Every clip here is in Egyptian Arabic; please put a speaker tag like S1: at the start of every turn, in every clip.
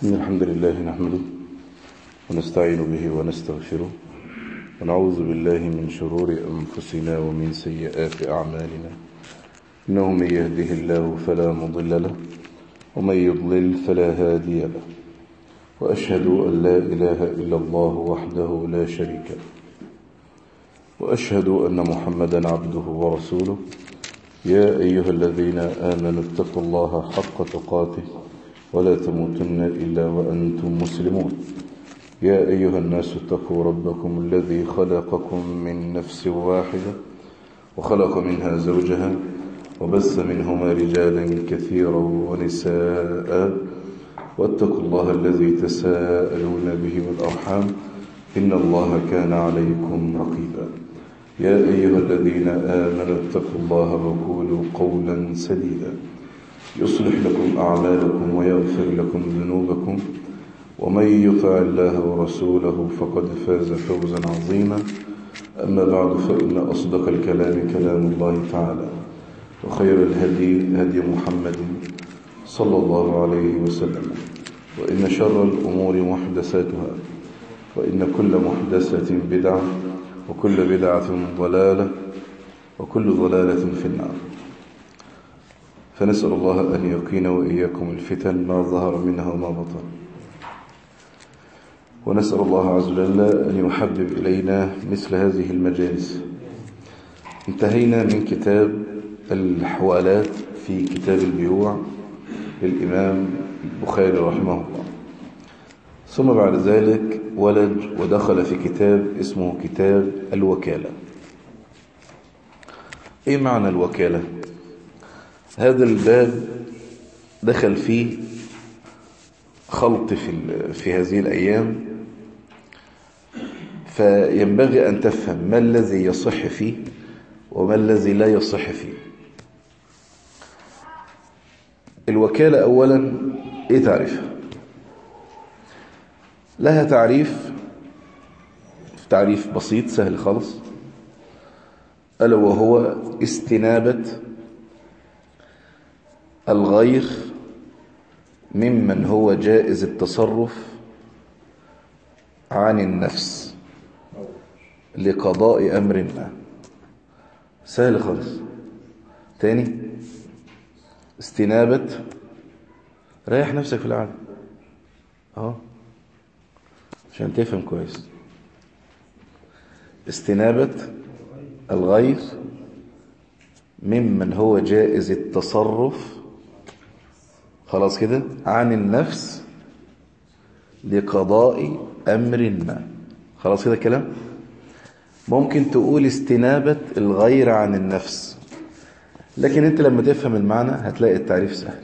S1: إن الحمد لله نحمده ونستعين به ونستغفره ونعوذ بالله من شرور أنفسنا ومن سيئات أعمالنا إنه من يهده الله فلا مضل له ومن يضلل فلا هادي له وأشهد أن لا إله إلا الله وحده لا شريك له وأشهد أن محمدا عبده ورسوله يا أيها الذين آمنوا اتقوا الله حق تقاته ولا تموتن إلا وأنتم مسلمون يا أيها الناس اتقوا ربكم الذي خلقكم من نفس واحدة وخلق منها زوجها وبث منهما رجالا كثيرا ونساء واتقوا الله الذي تساءلون به والأرحام إن الله كان عليكم رقيبا يا أيها الذين آمنوا اتقوا الله وقولوا قولا سديدا يصلح لكم أعمالكم ويغفر لكم ذنوبكم ومن يطع الله ورسوله فقد فاز فوزا عظيما أما بعد فإن أصدق الكلام كلام الله تعالى وخير الهدي هدي محمد صلى الله عليه وسلم وإن شر الأمور محدثاتها وإن كل محدثة بدعة وكل بدعة ضلالة وكل ضلالة في النار فنسأل الله أن يقين وإياكم الفتن ما ظهر منها وما بطن ونسأل الله عز وجل أن يحبب إلينا مثل هذه المجالس انتهينا من كتاب الحوالات في كتاب البيوع للإمام البخاري رحمه الله ثم بعد ذلك ولج ودخل في كتاب اسمه كتاب الوكالة ايه معنى الوكالة هذا الباب دخل فيه خلط في, في هذه الأيام فينبغي أن تفهم ما الذي يصح فيه وما الذي لا يصح فيه الوكالة أولا إيه تعريفها لها تعريف تعريف بسيط سهل خالص ألا وهو استنابة الغير ممن هو جائز التصرف عن النفس لقضاء أمر ما سهل خالص تاني استنابة ريح نفسك في العالم اهو عشان تفهم كويس استنابة الغير ممن هو جائز التصرف خلاص كده عن النفس لقضاء أمر ما خلاص كده كلام ممكن تقول استنابة الغير عن النفس لكن انت لما تفهم المعنى هتلاقي التعريف سهل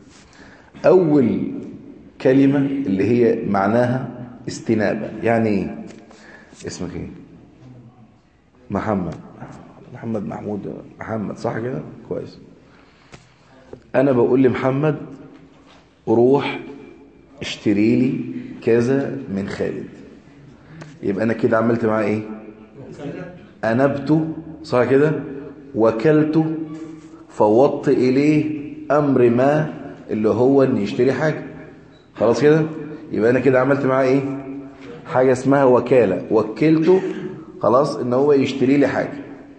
S1: أول كلمة اللي هي معناها استنابة يعني ايه اسمك ايه محمد محمد محمود محمد صح كده كويس انا بقول لمحمد روح اشتري لي كذا من خالد يبقى انا كده عملت معاه ايه انبته صح كده وكلته فوضت اليه امر ما اللي هو ان يشتري حاجه خلاص كده يبقى انا كده عملت معاه ايه حاجه اسمها وكاله وكلته خلاص ان هو يشتري لي حاجه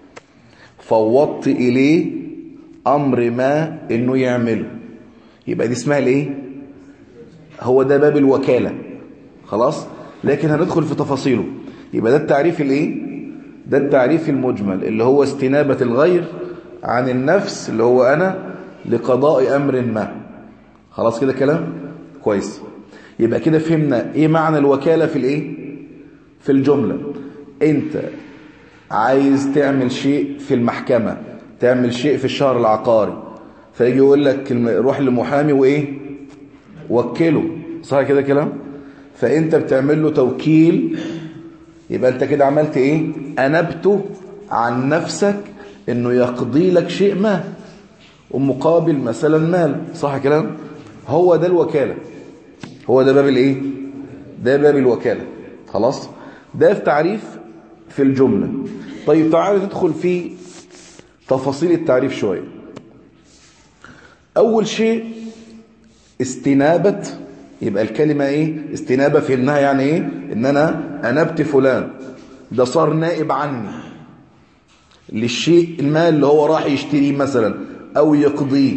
S1: فوضت اليه امر ما انه يعمله يبقى دي اسمها الايه هو ده باب الوكاله خلاص لكن هندخل في تفاصيله يبقى ده التعريف الايه ده التعريف المجمل اللي هو استنابه الغير عن النفس اللي هو انا لقضاء امر ما خلاص كده كلام كويس يبقى كده فهمنا ايه معنى الوكاله في الايه في الجمله انت عايز تعمل شيء في المحكمة تعمل شيء في الشهر العقاري فيجي يقول لك روح لمحامي وايه وكله صح كده كلام فانت بتعمل له توكيل يبقى انت كده عملت ايه انبته عن نفسك انه يقضي لك شيء ما ومقابل مثلا مال صح كلام هو ده الوكالة هو ده باب الايه ده باب الوكالة خلاص ده في تعريف في الجملة طيب تعالى ندخل في تفاصيل التعريف شوية أول شيء استنابة يبقى الكلمة ايه استنابة فهمناها يعني ايه ان انا انبت فلان ده صار نائب عني للشيء ما اللي هو راح يشتريه مثلا او يقضيه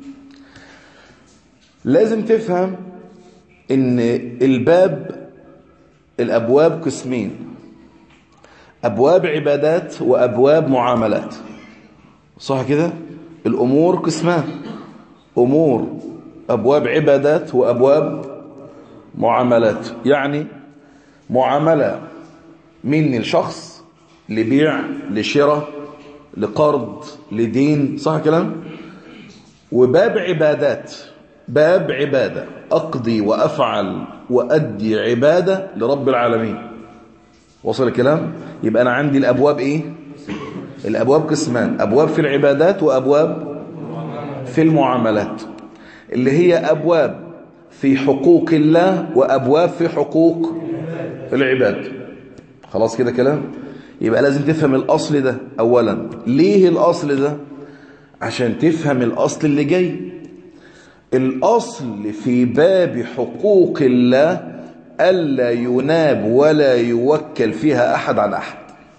S1: لازم تفهم ان الباب الابواب قسمين ابواب عبادات وابواب معاملات صح كده الامور قسمان امور ابواب عبادات وابواب معاملات يعني معامله مني لشخص لبيع لشراء لقرض لدين صح كلام وباب عبادات باب عبادة أقضي وأفعل وأدي عبادة لرب العالمين وصل الكلام يبقى أنا عندي الأبواب إيه الأبواب قسمان أبواب في العبادات وأبواب في المعاملات اللي هي أبواب في حقوق الله وأبواب في حقوق العباد خلاص كده كلام يبقى لازم تفهم الأصل ده أولا ليه الأصل ده عشان تفهم الأصل اللي جاي الأصل في باب حقوق الله ألا يناب ولا يوكل فيها أحد عن أحد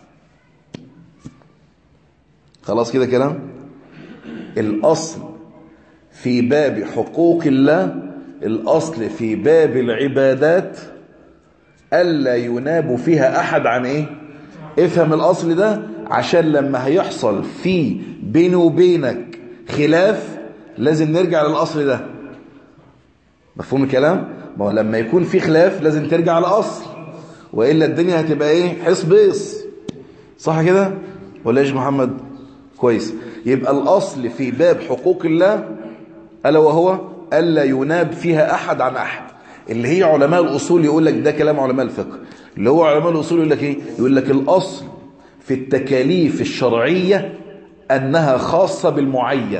S1: خلاص كده كلام الأصل في باب حقوق الله الأصل في باب العبادات ألا يناب فيها أحد عن إيه افهم الأصل ده عشان لما هيحصل في بيني وبينك خلاف لازم نرجع للأصل ده مفهوم الكلام ما هو لما يكون في خلاف لازم ترجع لأصل وإلا الدنيا هتبقى إيه حص بيص صح كده ولا إيش محمد كويس يبقى الأصل في باب حقوق الله ألا وهو ألا يناب فيها أحد عن أحد اللي هي علماء الأصول يقول لك ده كلام علماء الفقه اللي هو علماء الأصول يقول لك إيه يقول لك الأصل في التكاليف الشرعية أنها خاصة بالمعين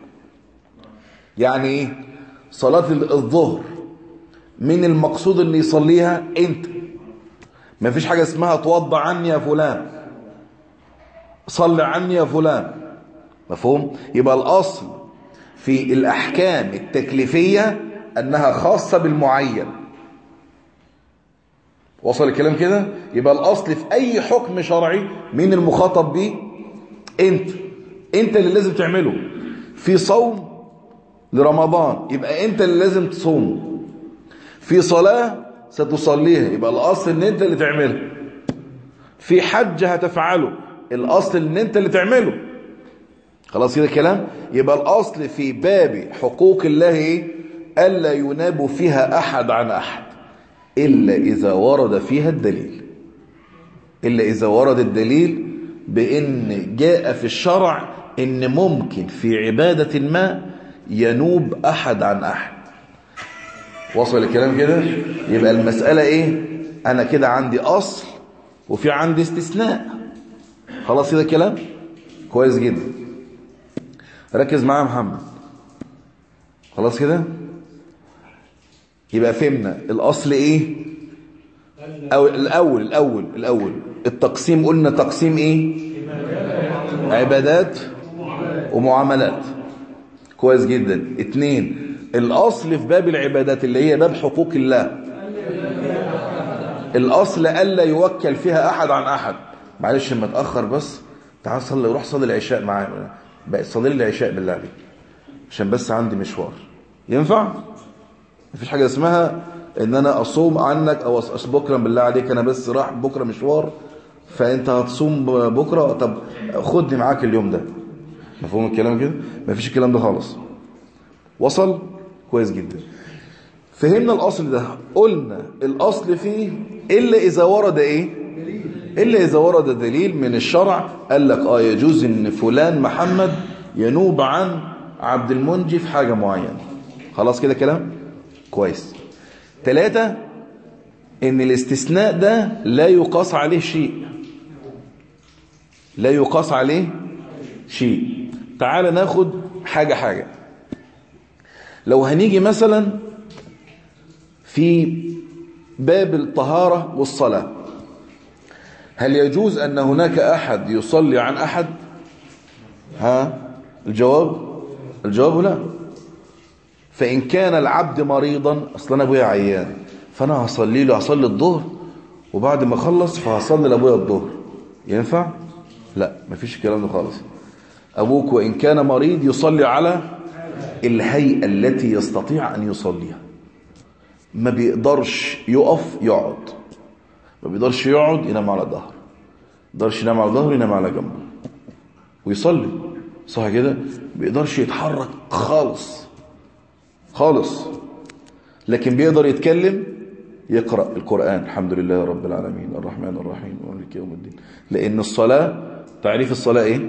S1: يعني إيه صلاة الظهر من المقصود اللي يصليها أنت ما فيش حاجة اسمها توضع عني يا فلان صل عني يا فلان مفهوم يبقى الأصل في الأحكام التكليفية أنها خاصة بالمعين وصل الكلام كده يبقى الأصل في أي حكم شرعي مين المخاطب به أنت أنت اللي لازم تعمله في صوم لرمضان يبقى أنت اللي لازم تصوم في صلاة ستصليها يبقى الأصل أن أنت اللي تعمله في حج هتفعله الأصل أن أنت اللي تعمله خلاص كده الكلام يبقى الأصل في باب حقوق الله إيه ألا يناب فيها أحد عن أحد إلا إذا ورد فيها الدليل إلا إذا ورد الدليل بأن جاء في الشرع إن ممكن في عبادة ما ينوب أحد عن أحد وصل الكلام كده يبقى المسألة إيه أنا كده عندي أصل وفي عندي استثناء خلاص كده الكلام كويس جدا ركز معايا محمد خلاص كده يبقى فهمنا الأصل إيه أو الأول الأول الأول التقسيم قلنا تقسيم إيه عبادات ومعاملات كويس جدا اتنين الأصل في باب العبادات اللي هي باب حقوق الله الأصل ألا يوكل فيها أحد عن أحد معلش لما اتأخر بس تعال صلي روح صلي العشاء معايا بقى صلي لي العشاء بالله عليك عشان بس عندي مشوار ينفع مفيش حاجة اسمها ان انا اصوم عنك او أصل بكرة بالله عليك انا بس راح بكرة مشوار فانت هتصوم بكرة طب خدني معاك اليوم ده مفهوم الكلام كده مفيش الكلام ده خالص وصل كويس جدا فهمنا الاصل ده قلنا الاصل فيه الا اذا ورد ايه الا اذا ورد دليل من الشرع قال لك اه يجوز ان فلان محمد ينوب عن عبد المنجي في حاجة معينة خلاص كده كلام كويس ثلاثة ان الاستثناء ده لا يقاس عليه شيء لا يقاس عليه شيء تعال ناخد حاجة حاجة لو هنيجي مثلا في باب الطهارة والصلاة هل يجوز أن هناك أحد يصلي عن أحد ها الجواب الجواب لا فإن كان العبد مريضا أصلا أنا أبويا عيان فأنا هصلي له هصلي الظهر وبعد ما أخلص فهصلي لأبويا الظهر ينفع؟ لا مفيش الكلام ده خالص أبوك وإن كان مريض يصلي على الهيئة التي يستطيع أن يصليها ما بيقدرش يقف يقعد ما بيقدرش يقعد ينام على ظهر ما بيقدرش ينام على ظهره ينام على جنبه ويصلي صح كده ما بيقدرش يتحرك خالص خالص لكن بيقدر يتكلم يقرأ القرآن الحمد لله رب العالمين الرحمن الرحيم مالك يوم الدين لأن الصلاة تعريف الصلاة إيه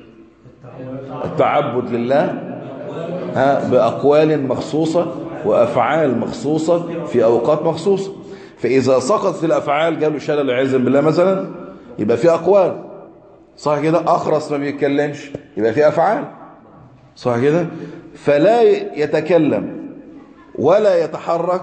S1: التعبد لله ها بأقوال مخصوصة وأفعال مخصوصة في أوقات مخصوصة فإذا سقطت الأفعال قالوا شلل عزم بالله مثلا يبقى في أقوال صح كده أخرس ما بيتكلمش يبقى في أفعال صح كده فلا يتكلم ولا يتحرك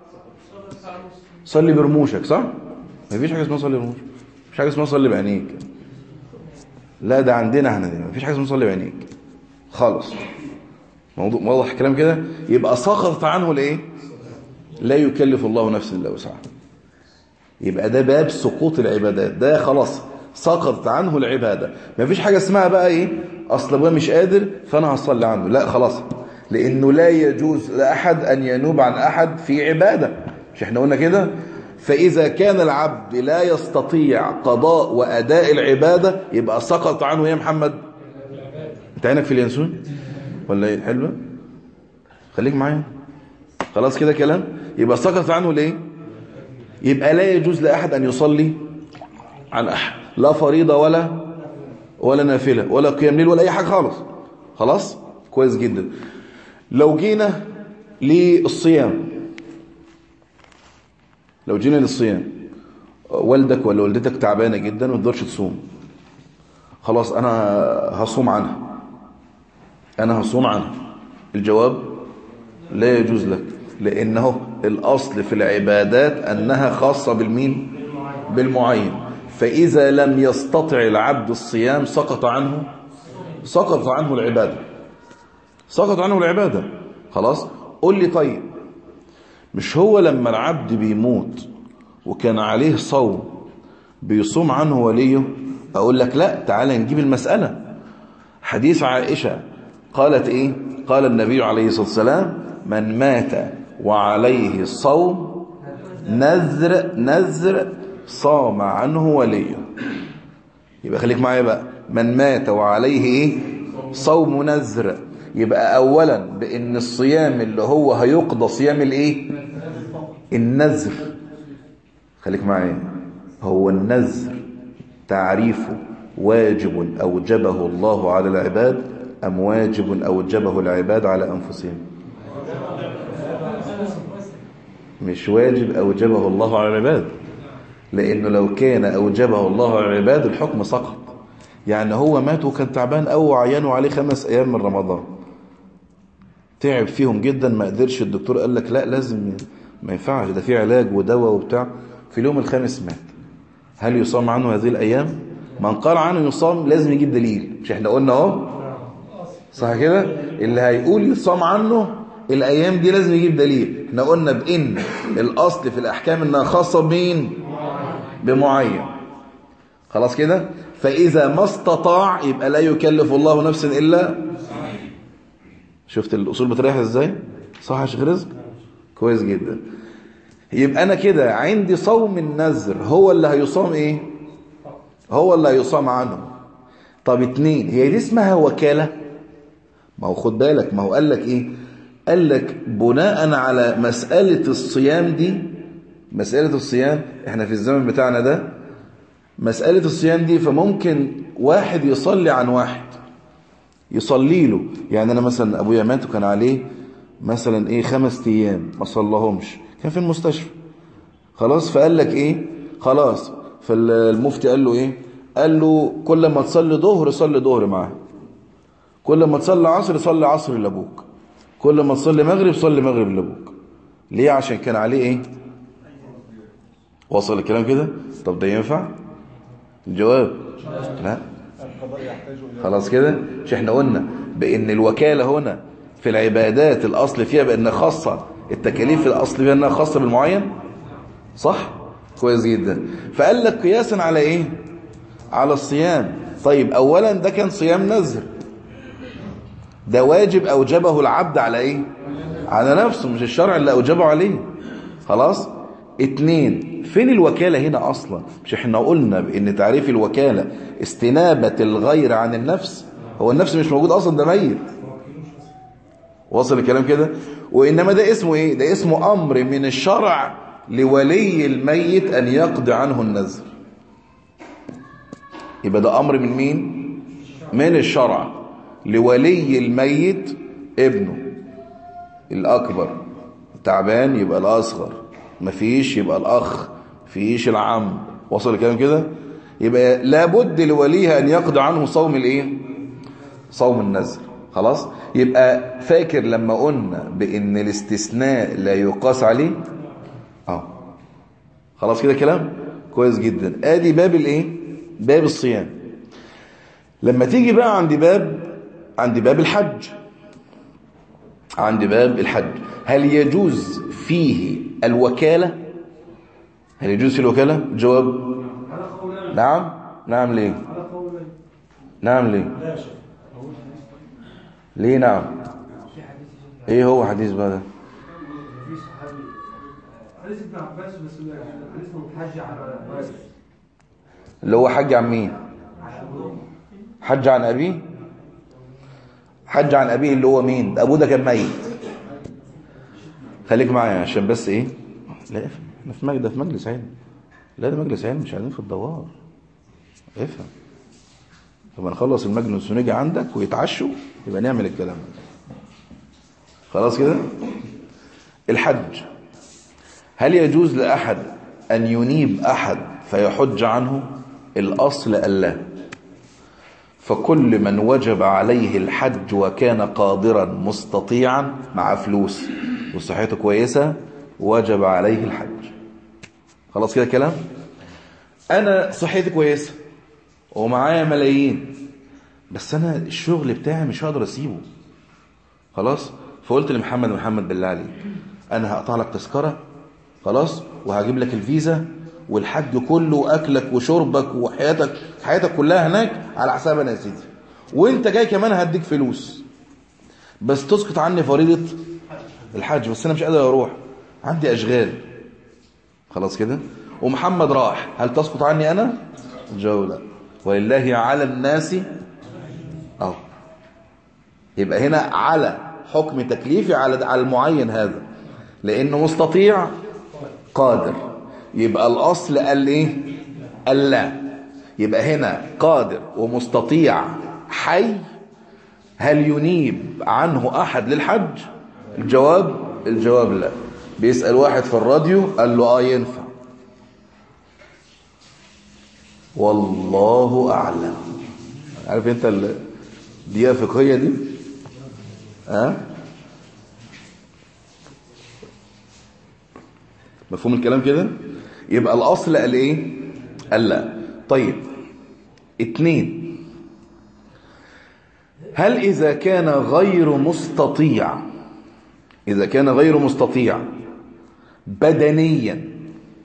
S1: صلي برموشك صح ما فيش حاجة اسمها صلي برموشك مفيش حاجة اسمها صلي بعينيك لا ده عندنا احنا دي مفيش حاجة اسمها صلي بعينيك خالص موضوع واضح كلام كده يبقى سقطت عنه الايه لا يكلف الله نفسا الا وسعها يبقى ده باب سقوط العبادات ده خلاص سقطت عنه العبادة ما فيش حاجة اسمها بقى ايه اصل ابويا مش قادر فانا هصلي عنه لا خلاص لانه لا يجوز لاحد ان ينوب عن احد في عبادة مش احنا قلنا كده فاذا كان العبد لا يستطيع قضاء واداء العبادة يبقى سقط عنه يا محمد انت عينك في اليانسون ولا ايه حلوه خليك معايا خلاص كده كلام يبقى سقط عنه ليه يبقى لا يجوز لاحد ان يصلي عن احد لا فريضه ولا ولا نافله ولا قيام ليل ولا اي حاجه خالص خلاص كويس جدا لو جينا للصيام لو جينا للصيام والدك ولا والدتك تعبانه جدا وما تقدرش تصوم خلاص انا هصوم عنها أنا هصوم عنه الجواب لا يجوز لك لأنه الأصل في العبادات أنها خاصة بالمين بالمعين فإذا لم يستطع العبد الصيام سقط عنه سقط عنه العبادة سقط عنه العبادة خلاص قل لي طيب مش هو لما العبد بيموت وكان عليه صوم بيصوم عنه وليه أقول لك لا تعالى نجيب المسألة حديث عائشة قالت ايه قال النبي عليه الصلاة والسلام من مات وعليه الصوم نذر نذر صام عنه وليه يبقى خليك معايا بقى من مات وعليه ايه صوم نذر يبقى اولا بان الصيام اللي هو هيقضى صيام الايه النذر خليك معايا هو النذر تعريفه واجب اوجبه الله على العباد أم واجب أوجبه العباد على أنفسهم مش واجب أوجبه الله على العباد لأنه لو كان أوجبه الله على العباد الحكم سقط يعني هو مات وكان تعبان أو عيانه عليه خمس أيام من رمضان تعب فيهم جدا ما قدرش الدكتور قال لك لا لازم ما ينفعش ده في علاج ودواء وبتاع في اليوم الخامس مات هل يصام عنه هذه الأيام من قال عنه يصام لازم يجيب دليل مش احنا قلنا اهو صح كده اللي هيقول يصام عنه الايام دي لازم يجيب دليل احنا قلنا بان الاصل في الاحكام انها خاصه بمين بمعين خلاص كده فاذا ما استطاع يبقى لا يكلف الله نفسا الا شفت الاصول بتريح ازاي صح يا شيخ رزق كويس جدا يبقى انا كده عندي صوم النذر هو اللي هيصام ايه هو اللي هيصام عنه طب اتنين هي دي اسمها وكاله ما هو خد بالك ما هو قال لك ايه قال لك بناء على مسألة الصيام دي مسألة الصيام احنا في الزمن بتاعنا ده مسألة الصيام دي فممكن واحد يصلي عن واحد يصلي له يعني انا مثلا ابويا مات وكان عليه مثلا ايه خمس ايام ما صلىهمش كان في المستشفى خلاص فقال لك ايه خلاص فالمفتي قال له ايه قال له كل ما تصلي ظهر صلي ظهر معاه كل ما تصلي عصر صلي عصر لابوك كل ما تصلي مغرب صلي مغرب لابوك ليه عشان كان عليه ايه وصل الكلام كده طب ده ينفع الجواب لا خلاص كده مش احنا قلنا بان الوكالة هنا في العبادات الأصل فيها بأنها خاصة التكاليف الأصل فيها أنها خاصة بالمعين صح كويس جدا فقال لك قياسا على إيه على الصيام طيب أولا ده كان صيام نذر ده واجب أوجبه العبد على إيه على نفسه مش الشرع اللي أوجبه عليه خلاص اتنين فين الوكالة هنا أصلا مش احنا قلنا بأن تعريف الوكالة استنابة الغير عن النفس هو النفس مش موجود أصلا ده ميت وصل الكلام كده وإنما ده اسمه إيه ده اسمه أمر من الشرع لولي الميت أن يقضي عنه النذر يبقى ده أمر من مين من الشرع لولي الميت ابنه الأكبر تعبان يبقى الأصغر مفيش يبقى الأخ فيش العم وصل الكلام كده يبقى لابد لوليها أن يقضي عنه صوم الإيه صوم النذر خلاص يبقى فاكر لما قلنا بأن الاستثناء لا يقاس عليه اه خلاص كده كلام كويس جدا ادي باب الايه باب الصيام لما تيجي بقى عند باب عند باب الحج عند باب الحج هل يجوز فيه الوكالة هل يجوز فيه الوكالة جواب نعم نعم ليه نعم ليه ليه نعم ايه هو حديث بقى ده
S2: حديث ابن عباس بس حديث حج على
S1: اللي هو حج عن مين حج عن أبيه حج عن أبيه اللي هو مين ده أبوه ده كان ميت خليك معايا عشان بس إيه لا افهم احنا في مجلس في مجلس علم لا ده مجلس علم مش قاعدين في الدوار افهم لما نخلص المجلس ونيجي عندك ويتعشوا يبقى نعمل الكلام ده خلاص كده الحج هل يجوز لأحد أن ينيب أحد فيحج عنه الأصل ألا فكل من وجب عليه الحج وكان قادرا مستطيعا مع فلوس وصحته كويسة وجب عليه الحج خلاص كده كلام أنا صحتي كويسة ومعايا ملايين بس أنا الشغل بتاعي مش هقدر أسيبه خلاص فقلت لمحمد محمد بالله عليك أنا هقطع لك تذكرة خلاص وهجيب لك الفيزا والحج كله واكلك وشربك وحياتك حياتك كلها هناك على حساب انا يا سيدي وانت جاي كمان هديك فلوس بس تسقط عني فريضه الحج بس انا مش قادر اروح عندي اشغال خلاص كده ومحمد راح هل تسقط عني انا الجواب لا ولله على الناس اه يبقى هنا على حكم تكليفي على على المعين هذا لانه مستطيع قادر يبقى الأصل قال إيه قال لا يبقى هنا قادر ومستطيع حي هل ينيب عنه أحد للحج الجواب الجواب لا بيسأل واحد في الراديو قال له آه ينفع والله أعلم عارف انت الدقيقة الفقهية دي ها أه؟ مفهوم الكلام كده يبقى الأصل قال إيه قال لا طيب اتنين هل إذا كان غير مستطيع إذا كان غير مستطيع بدنيا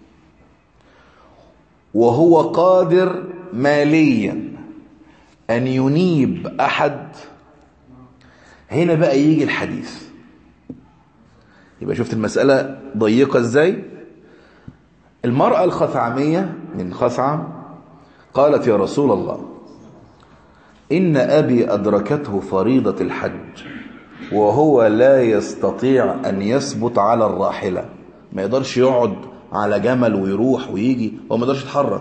S1: وهو قادر ماليا أن ينيب أحد هنا بقى يجي الحديث يبقى شفت المسألة ضيقة ازاي المرأة الخثعمية من خثعم قالت يا رسول الله إن أبي أدركته فريضة الحج وهو لا يستطيع أن يثبت على الراحلة ما يقدرش يقعد على جمل ويروح ويجي هو ما يقدرش يتحرك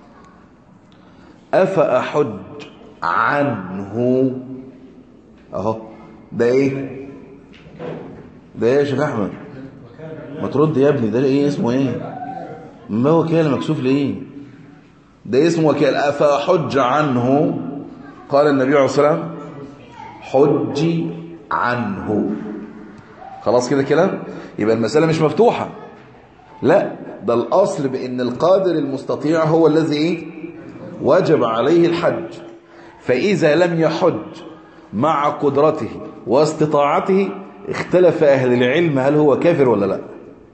S1: أفأحج عنه أهو ده إيه ده ايه يا شيخ احمد ما ترد يا ابني ده ايه اسمه ايه ما وكاله مكسوف ليه ده اسمه وكاله افاحج عنه قال النبي عليه الصلاه والسلام حجي عنه خلاص كده كلام يبقى المساله مش مفتوحه لا ده الاصل بان القادر المستطيع هو الذي ايه وجب عليه الحج فاذا لم يحج مع قدرته واستطاعته اختلف أهل العلم هل هو كافر ولا لا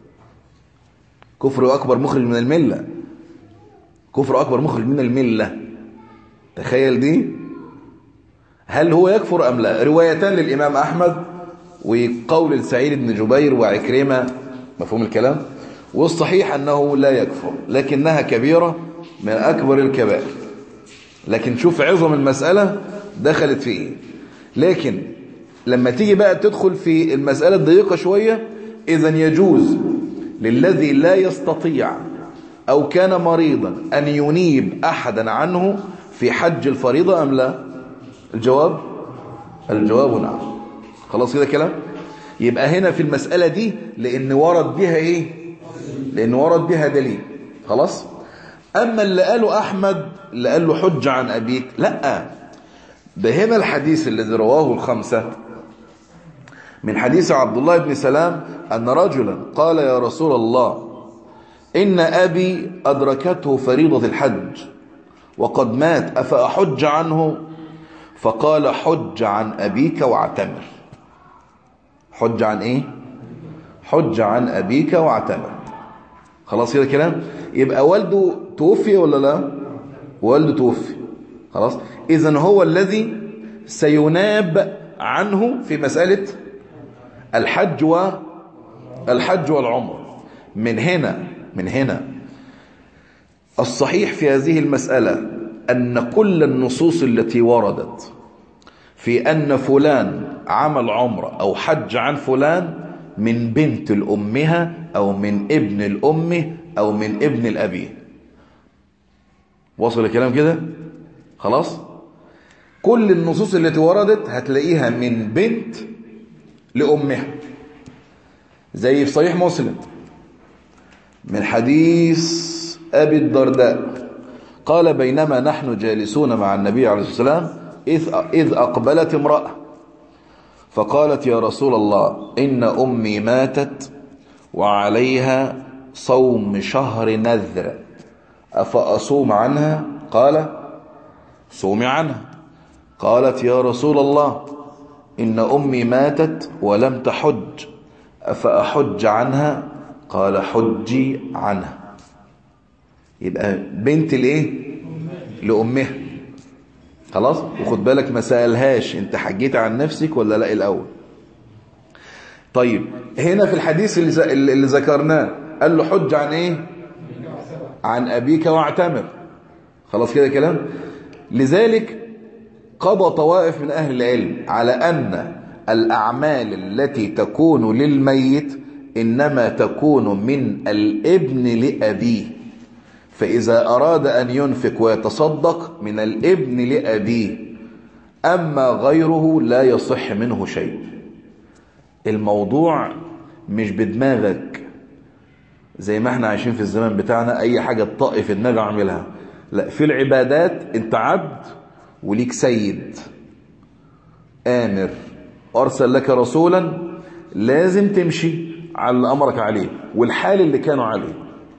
S1: كفر أكبر مخرج من الملة كفر أكبر مخرج من الملة تخيل دي هل هو يكفر أم لا روايتان للإمام أحمد وقول لسعيد بن جبير وعكرمة مفهوم الكلام والصحيح أنه لا يكفر لكنها كبيرة من أكبر الكبائر لكن شوف عظم المسألة دخلت في إيه لكن لما تيجي بقى تدخل في المسألة الضيقة شوية إذا يجوز للذي لا يستطيع أو كان مريضا أن ينيب أحدا عنه في حج الفريضة أم لا الجواب الجواب نعم خلاص كده كلام يبقى هنا في المسألة دي لأن ورد بها إيه لأن ورد بها دليل خلاص أما اللي قاله أحمد اللي قال له حج عن أبيك لا ده هنا الحديث الذي رواه الخمسة من حديث عبد الله بن سلام أن رجلا قال يا رسول الله إن أبي أدركته فريضة الحج وقد مات أفأحج عنه فقال حج عن أبيك واعتمر حج عن إيه حج عن أبيك واعتمر خلاص كده كلام يبقى والده توفي ولا لا والده توفي خلاص إذن هو الذي سيناب عنه في مسألة الحج والحج والعمر من هنا من هنا الصحيح في هذه المسألة أن كل النصوص التي وردت في أن فلان عمل عمرة أو حج عن فلان من بنت الأمها أو من ابن الأم أو من ابن الأبي وصل الكلام كده خلاص كل النصوص التي وردت هتلاقيها من بنت لأمها زي في صحيح مسلم من حديث أبي الدرداء قال بينما نحن جالسون مع النبي عليه الصلاة والسلام إذ, إذ أقبلت امرأة فقالت يا رسول الله إن أمي ماتت وعليها صوم شهر نذر أفأصوم عنها قال صومي عنها قالت يا رسول الله إن أمي ماتت ولم تحج أفأحج عنها قال حجي عنها يبقى بنت الايه لأمها خلاص وخد بالك ما سألهاش انت حجيت عن نفسك ولا لا الأول طيب هنا في الحديث اللي, اللي ذكرناه قال له حج عن ايه عن أبيك واعتمر خلاص كده كلام لذلك قضى طوائف من أهل العلم على أن الأعمال التي تكون للميت إنما تكون من الابن لأبيه فإذا أراد أن ينفق ويتصدق من الابن لأبيه أما غيره لا يصح منه شيء الموضوع مش بدماغك زي ما احنا عايشين في الزمن بتاعنا أي حاجة تطقي في دماغي أعملها لا في العبادات انت عبد وليك سيد آمر أرسل لك رسولا لازم تمشي على اللي أمرك عليه والحال اللي كانوا عليه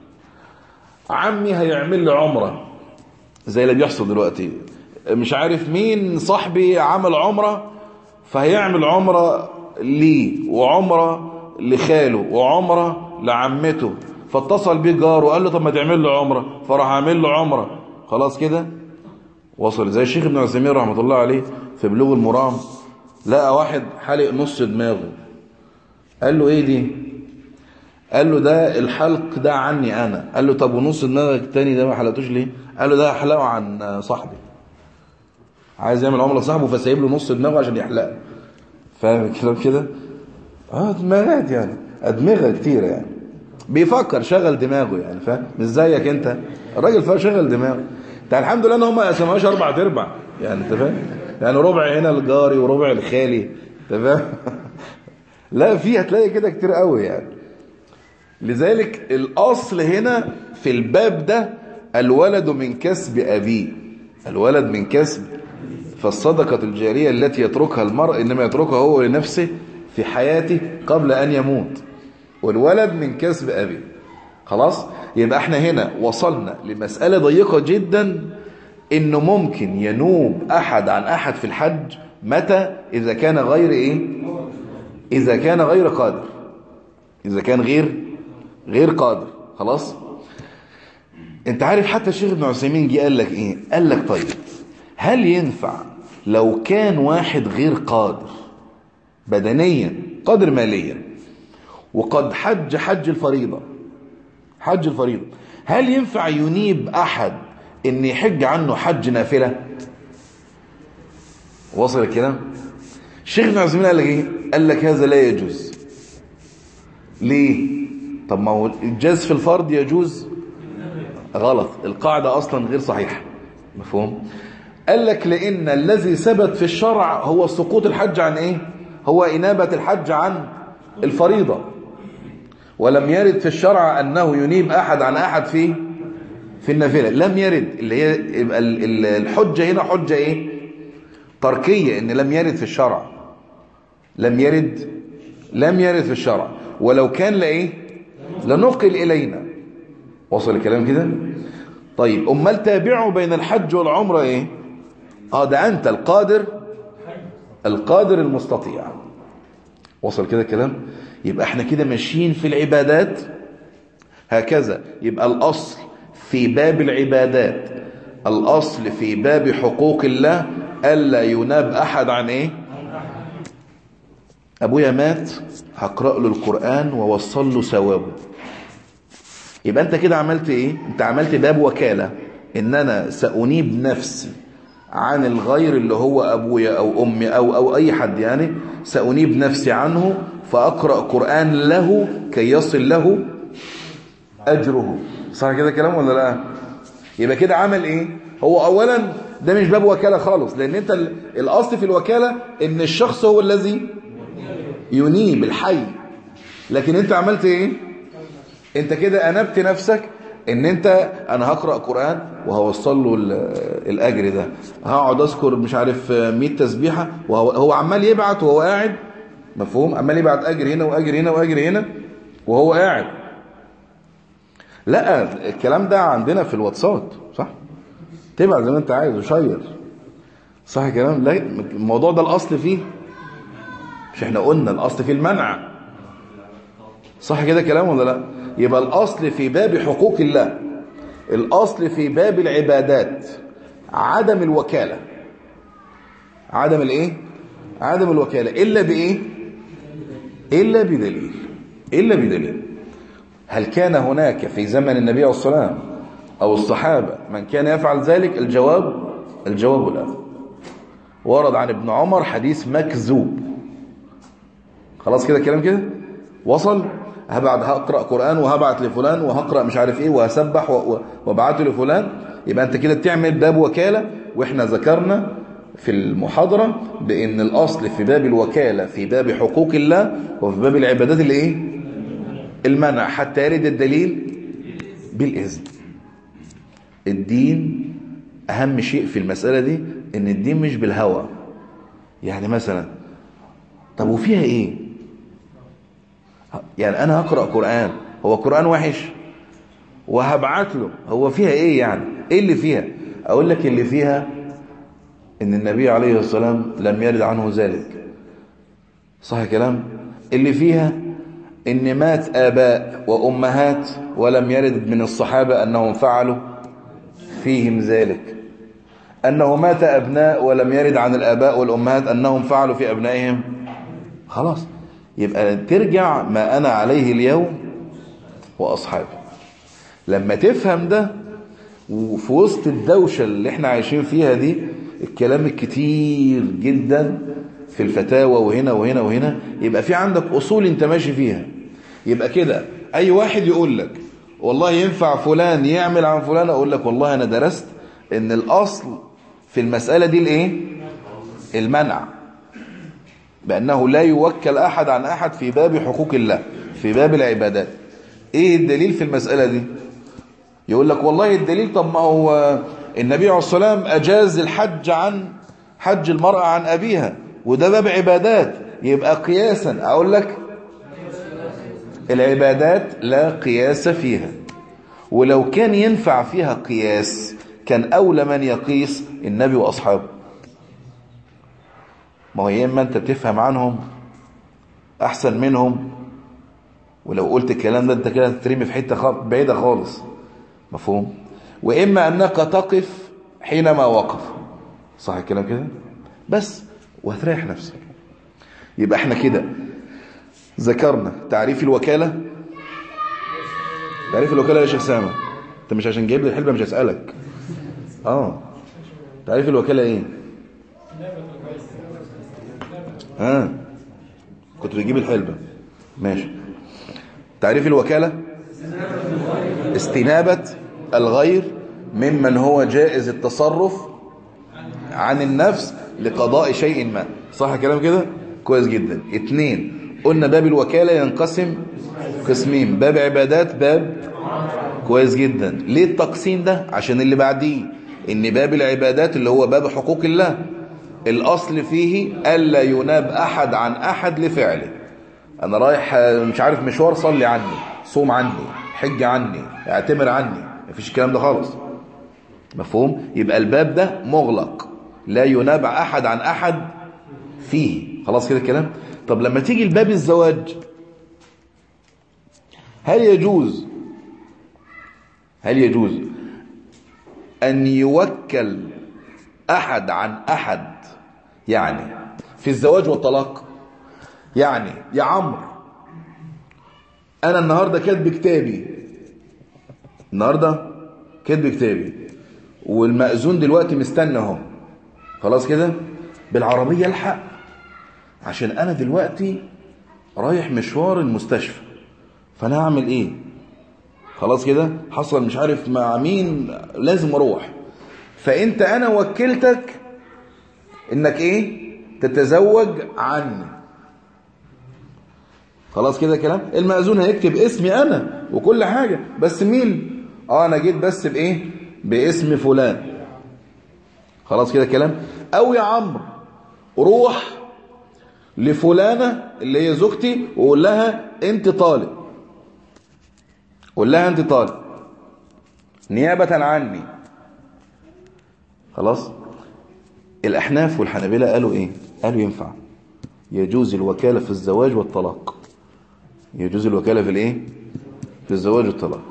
S1: عمي هيعمل لي عمرة زي اللي بيحصل دلوقتي مش عارف مين صاحبي عمل عمرة فهيعمل عمرة ليه وعمرة لخاله وعمرة لعمته فاتصل بيه جاره وقال له طب ما تعمل له عمرة فراح عامل له عمرة خلاص كده وصل زي الشيخ ابن عثيمين رحمة الله عليه في بلوغ المرام لقى واحد حلق نص دماغه قال له ايه دي قال له ده الحلق ده عني انا قال له طب ونص دماغك التاني ده ما حلقتوش ليه قال له ده هحلقه عن صاحبي عايز يعمل عمره لصاحبه فسايب له نص دماغه عشان يحلقه فاهم الكلام كده اه دماغات يعني ادمغه كتير يعني بيفكر شغل دماغه يعني فاهم مش زيك انت الراجل فا شغل دماغه انت الحمد لله ان هم ما قسموهاش اربع تربع يعني انت فاهم يعني ربع هنا الجاري وربع الخالي انت فاهم لا في هتلاقي كده كتير قوي يعني لذلك الاصل هنا في الباب ده الولد من كسب ابيه الولد من كسب فالصدقة الجارية التي يتركها المرء إنما يتركها هو لنفسه في حياته قبل أن يموت والولد من كسب أبيه خلاص يبقى احنا هنا وصلنا لمسألة ضيقة جدا إنه ممكن ينوب أحد عن أحد في الحج متى إذا كان غير إيه إذا كان غير قادر إذا كان غير غير قادر خلاص انت عارف حتى الشيخ ابن عثيمين جه قال لك ايه قال لك طيب هل ينفع لو كان واحد غير قادر بدنيا قادر ماليا وقد حج حج الفريضة حج الفريضة هل ينفع ينيب أحد ان يحج عنه حج نافلة وصل الكلام الشيخ ابن عثيمين قال لك ايه قال لك هذا لا يجوز ليه طب ما هو الجاز في الفرض يجوز غلط القاعدة أصلا غير صحيحة مفهوم قال لك لأن الذي ثبت في الشرع هو سقوط الحج عن إيه هو إنابة الحج عن الفريضة ولم يرد في الشرع أنه ينيب أحد عن أحد في في النافلة لم يرد اللي هي يبقى ال- ال- الحجة هنا حجة إيه تركية إن لم يرد في الشرع لم يرد لم يرد في الشرع ولو كان لإيه لنقل إلينا وصل الكلام كده طيب امال تابعوا بين الحج والعمره ايه اه ده انت القادر القادر المستطيع وصل كده الكلام يبقى احنا كده ماشيين في العبادات هكذا يبقى الاصل في باب العبادات الاصل في باب حقوق الله الا يناب احد عن ايه ابويا مات هقرا له القران ووصل له ثوابه يبقى انت كده عملت ايه انت عملت باب وكالة ان انا سأنيب نفسي عن الغير اللي هو ابويا او امي او او اي حد يعني سأنيب نفسي عنه فاقرأ قرآن له كي يصل له اجره صح كده كلام ولا لا يبقى كده عمل ايه هو اولا ده مش باب وكالة خالص لان انت ال- الاصل في الوكالة ان الشخص هو الذي ينيب الحي لكن انت عملت ايه انت كده انبت نفسك ان انت انا هقرا قران وهوصل له ال- الاجر ده هقعد اذكر مش عارف 100 تسبيحه وهو هو عمال يبعت وهو قاعد مفهوم عمال يبعت اجر هنا واجر هنا واجر هنا وهو قاعد لا الكلام ده عندنا في الواتساب صح تبعت زي ما انت عايز وشير صح الكلام لا الموضوع ده الاصل فيه مش احنا قلنا الاصل فيه المنع صح كده كلام ولا لا يبقى الأصل في باب حقوق الله الأصل في باب العبادات عدم الوكالة عدم الايه عدم الوكالة إلا بإيه إلا بدليل إلا بدليل هل كان هناك في زمن النبي عليه الصلاة والسلام أو الصحابة من كان يفعل ذلك الجواب الجواب لا ورد عن ابن عمر حديث مكذوب خلاص كده الكلام كده وصل هبعت هقرا قران وهبعت لفلان وهقرا مش عارف ايه وهسبح و- و- وابعته لفلان يبقى انت كده بتعمل باب وكاله واحنا ذكرنا في المحاضره بان الاصل في باب الوكاله في باب حقوق الله وفي باب العبادات اللي ايه المنع حتى يرد الدليل بالاذن الدين اهم شيء في المساله دي ان الدين مش بالهوى يعني مثلا طب وفيها ايه يعني انا هقرا قران هو قران وحش وهبعت له هو فيها ايه يعني ايه اللي فيها اقول لك اللي فيها ان النبي عليه الصلاه والسلام لم يرد عنه ذلك صح كلام اللي فيها ان مات اباء وامهات ولم يرد من الصحابه انهم فعلوا فيهم ذلك انه مات ابناء ولم يرد عن الاباء والامهات انهم فعلوا في ابنائهم خلاص يبقى ترجع ما أنا عليه اليوم وأصحابي لما تفهم ده وفي وسط الدوشة اللي احنا عايشين فيها دي الكلام الكتير جدا في الفتاوى وهنا وهنا وهنا يبقى في عندك أصول انت ماشي فيها يبقى كده أي واحد يقول لك والله ينفع فلان يعمل عن فلان أقول لك والله أنا درست إن الأصل في المسألة دي الإيه المنع بأنه لا يوكل أحد عن أحد في باب حقوق الله في باب العبادات إيه الدليل في المسألة دي يقول لك والله الدليل طب ما هو النبي عليه الصلاة والسلام أجاز الحج عن حج المرأة عن أبيها وده باب عبادات يبقى قياسا أقول لك العبادات لا قياس فيها ولو كان ينفع فيها قياس كان أولى من يقيس النبي وأصحابه ما هو يا اما انت تفهم عنهم احسن منهم ولو قلت الكلام ده انت كده هتترمي في حته خالص بعيده خالص مفهوم واما انك تقف حينما وقف صح الكلام كده بس وهتريح نفسك يبقى احنا كده ذكرنا تعريف الوكاله تعريف الوكاله يا شيخ سامه انت مش عشان جايب لي الحلبه مش هسالك اه تعريف الوكاله ايه ها كنت بتجيب الحلبة ماشي تعريف الوكالة استنابة الغير ممن هو جائز التصرف عن النفس لقضاء شيء ما صح كلام كده كويس جدا اتنين قلنا باب الوكالة ينقسم قسمين باب عبادات باب كويس جدا ليه التقسيم ده عشان اللي بعديه ان باب العبادات اللي هو باب حقوق الله الاصل فيه الا يناب احد عن احد لفعله انا رايح مش عارف مشوار صلي عني صوم عني حج عني اعتمر عني مفيش الكلام ده خالص مفهوم يبقى الباب ده مغلق لا يناب احد عن احد فيه خلاص كده الكلام طب لما تيجي الباب الزواج هل يجوز هل يجوز أن يوكل أحد عن أحد يعني في الزواج والطلاق يعني يا عمرو أنا النهاردة كاتب كتابي النهاردة كاتب كتابي والمأذون دلوقتي مستنى اهو خلاص كده بالعربية الحق عشان أنا دلوقتي رايح مشوار المستشفى فأنا هعمل إيه خلاص كده حصل مش عارف مع مين لازم اروح فانت انا وكلتك انك ايه تتزوج عني خلاص كده كلام المأذون هيكتب اسمي انا وكل حاجة بس مين اه انا جيت بس بايه باسم فلان خلاص كده كلام او يا عمرو روح لفلانة اللي هي زوجتي وقول لها انت طالب قول لها انت طالب نيابة عني خلاص الأحناف والحنابلة قالوا إيه قالوا ينفع يجوز الوكالة في الزواج والطلاق يجوز الوكالة في الإيه في الزواج والطلاق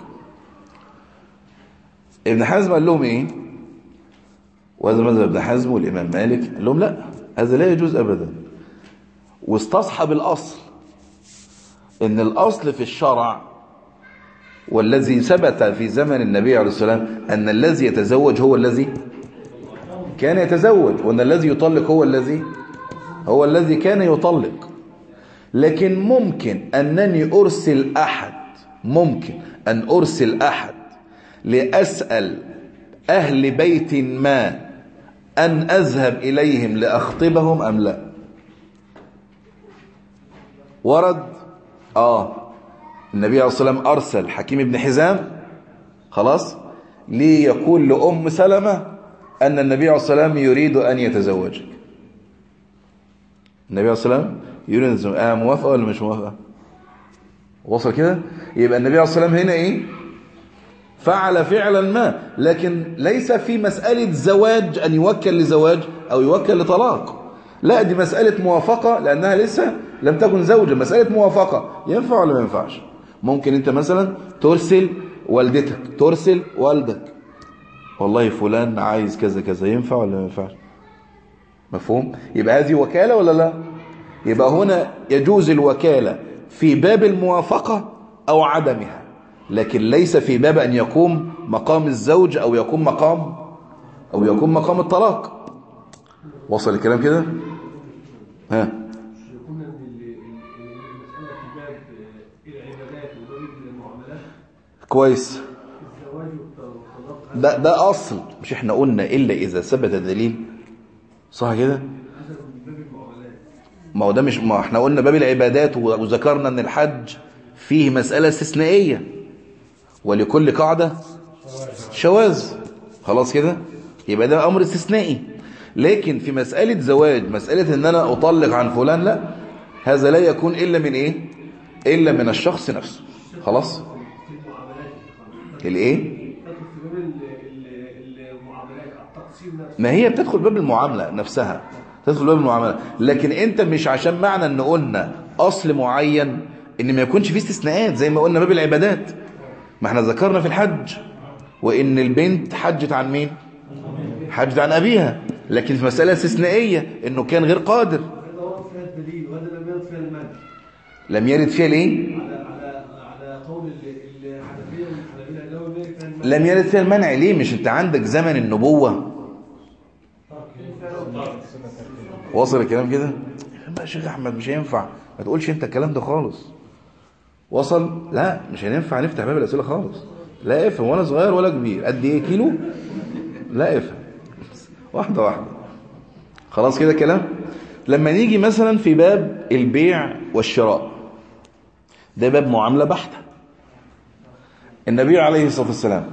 S1: ابن حزم قال لهم إيه وهذا مذهب ابن حزم والإمام مالك قال لهم لا هذا لا يجوز أبدا واستصحب الأصل إن الأصل في الشرع والذي ثبت في زمن النبي عليه الصلاة والسلام أن الذي يتزوج هو الذي كان يتزوج وأن الذي يطلق هو الذي هو الذي كان يطلق لكن ممكن أنني أرسل أحد ممكن أن أرسل أحد لأسأل أهل بيت ما أن أذهب إليهم لأخطبهم أم لا ورد آه النبي عليه الصلاة والسلام أرسل حكيم بن حزام خلاص ليقول لأم سلمة أن النبي عليه الصلاة والسلام يريد أن يتزوجك النبي عليه الصلاة والسلام يريد أن يتزوجك آه موافقة ولا مش موافقة وصل كده يبقى النبي عليه الصلاة والسلام هنا إيه فعل فعلا ما لكن ليس في مسألة زواج أن يوكل لزواج أو يوكل لطلاق لا دي مسألة موافقة لأنها لسه لم تكن زوجة مسألة موافقة ينفع ولا ما ينفعش ممكن انت مثلا ترسل والدتك ترسل والدك والله فلان عايز كذا كذا ينفع ولا ما ينفعش مفهوم يبقى هذه وكالة ولا لا يبقى هنا يجوز الوكالة في باب الموافقة أو عدمها لكن ليس في باب أن يقوم مقام الزوج أو يقوم مقام أو يقوم مقام الطلاق وصل الكلام كده ها
S2: يكون ان ال- ال- المساله في باب العبادات وباب المعاملات
S1: كويس
S2: الزواج والطلاق
S1: ده ده أصل مش احنا قلنا إلا إذا ثبت دليل صح كده
S2: هذا من باب المعاملات
S1: ما هو ده مش ما احنا قلنا باب العبادات وذكرنا ان الحج فيه مسألة استثنائية ولكل قاعدة شواذ خلاص كده يبقى ده امر استثنائي لكن في مسألة زواج مسألة ان انا اطلق عن فلان لا هذا لا يكون الا من ايه الا من الشخص نفسه خلاص
S2: في المعاملات
S1: الايه
S2: تدخل في باب ال- ال- المعاملات التقسيم نفسه
S1: ما هي بتدخل باب المعاملة نفسها تدخل باب المعاملة لكن انت مش عشان معنى ان قلنا اصل معين ان ما يكونش فيه استثناءات زي ما قلنا باب العبادات ما احنا ذكرنا في الحج وان البنت حجت عن مين حجت عن ابيها لكن في مسألة استثنائية انه كان غير قادر
S2: هذا ورد فيها الدليل وهذا لم يرد فيها المنع
S1: لم يرد فيها ليه
S2: على على على قول ال- الحنفيه والحنابلة انه لم يرد فيها المنع
S1: لم يرد فيها المنع ليه مش انت عندك زمن النبوة واصل الكلام كده بقى يا شيخ احمد مش هينفع ما تقولش انت الكلام ده خالص وصل لا مش هينفع نفتح باب الاسئله خالص لا افهم ولا صغير ولا كبير قد ايه كيلو لا افهم واحده واحده خلاص كده كلام لما نيجي مثلا في باب البيع والشراء ده باب معامله بحته النبي عليه الصلاه والسلام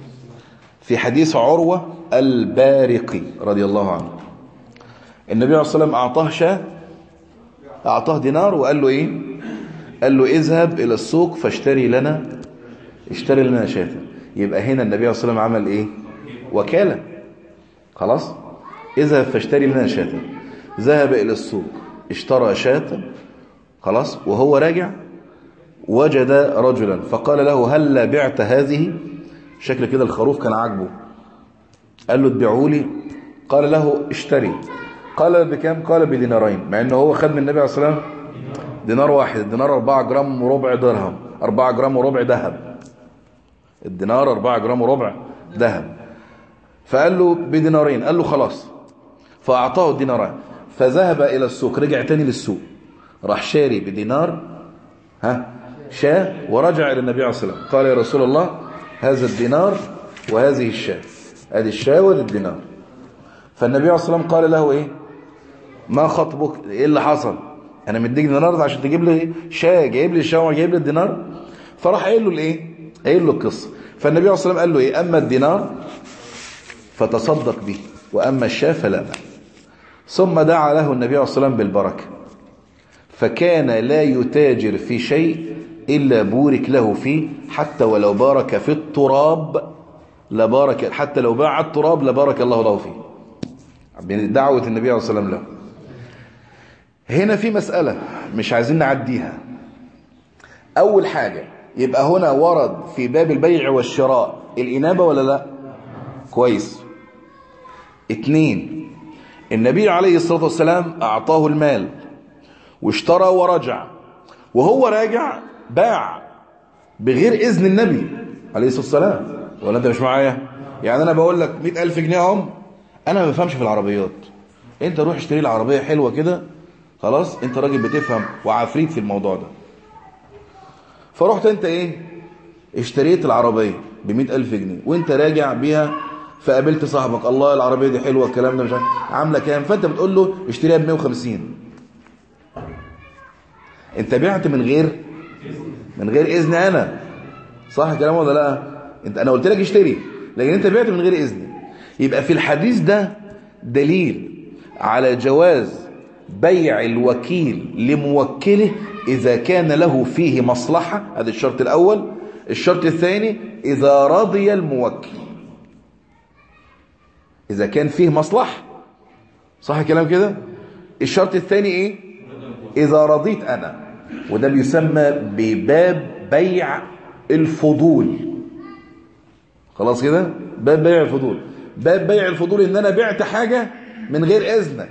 S1: في حديث عروه البارقي رضي الله عنه النبي عليه الصلاه والسلام اعطاه شاه اعطاه دينار وقال له ايه قال له اذهب الى السوق فاشتري لنا اشتري لنا شاة يبقى هنا النبي عليه الصلاه والسلام عمل ايه وكاله خلاص اذهب فاشتري لنا شاة ذهب الى السوق اشترى شاة خلاص وهو راجع وجد رجلا فقال له هل بعت هذه شكل كده الخروف كان عاجبه قال له اتبعوا لي قال له اشتري قال بكام قال بدينارين مع انه هو خد من النبي عليه الصلاه والسلام دينار واحد الدينار 4 جرام وربع درهم 4 جرام وربع ذهب الدينار 4 جرام وربع ذهب فقال له بدينارين قال له خلاص فاعطاه الدينارين فذهب الى السوق رجع تاني للسوق راح شاري بدينار ها شاة ورجع الى النبي عليه الصلاه والسلام قال يا رسول الله هذا الدينار وهذه الشاة ادي الشاة وادي الدينار فالنبي عليه الصلاه والسلام قال له ايه ما خطبك ايه اللي حصل انا مديك دينار ده عشان تجيب لي شاة جايب لي الشاة وجايب لي الدينار فراح قايل له الايه قايل له القصه فالنبي عليه الصلاه والسلام قال له ايه اما الدينار فتصدق به واما الشاة فلا بأس ثم دعا له النبي عليه الصلاه والسلام بالبركه فكان لا يتاجر في شيء الا بورك له فيه حتى ولو بارك في التراب لبارك حتى لو باع التراب لبارك الله له فيه دعوه النبي عليه الصلاه والسلام له هنا في مسألة مش عايزين نعديها أول حاجة يبقى هنا ورد في باب البيع والشراء الإنابة ولا لا كويس اتنين النبي عليه الصلاة والسلام أعطاه المال واشترى ورجع وهو راجع باع بغير إذن النبي عليه الصلاة والسلام ولا أنت مش معايا يعني أنا بقول لك مئة ألف جنيه هم أنا ما بفهمش في العربيات أنت روح اشتري لي عربية حلوة كده خلاص انت راجل بتفهم وعفريت في الموضوع ده فرحت انت ايه اشتريت العربية بمئة ألف جنيه وانت راجع بيها فقابلت صاحبك الله العربية دي حلوة الكلام ده مش عارف عاملة كام فانت بتقول له اشتريها ب 150 انت بعت من غير من غير اذن انا صح كلام ولا لا انت انا قلت لك اشتري لكن انت بعت من غير اذني يبقى في الحديث ده دليل على جواز بيع الوكيل لموكله إذا كان له فيه مصلحة هذا الشرط الأول الشرط الثاني إذا رضي الموكل إذا كان فيه مصلحة صح الكلام كده الشرط الثاني إيه إذا رضيت أنا وده بيسمى بباب بيع الفضول خلاص كده باب بيع الفضول باب بيع الفضول إن أنا بعت حاجة من غير إذنك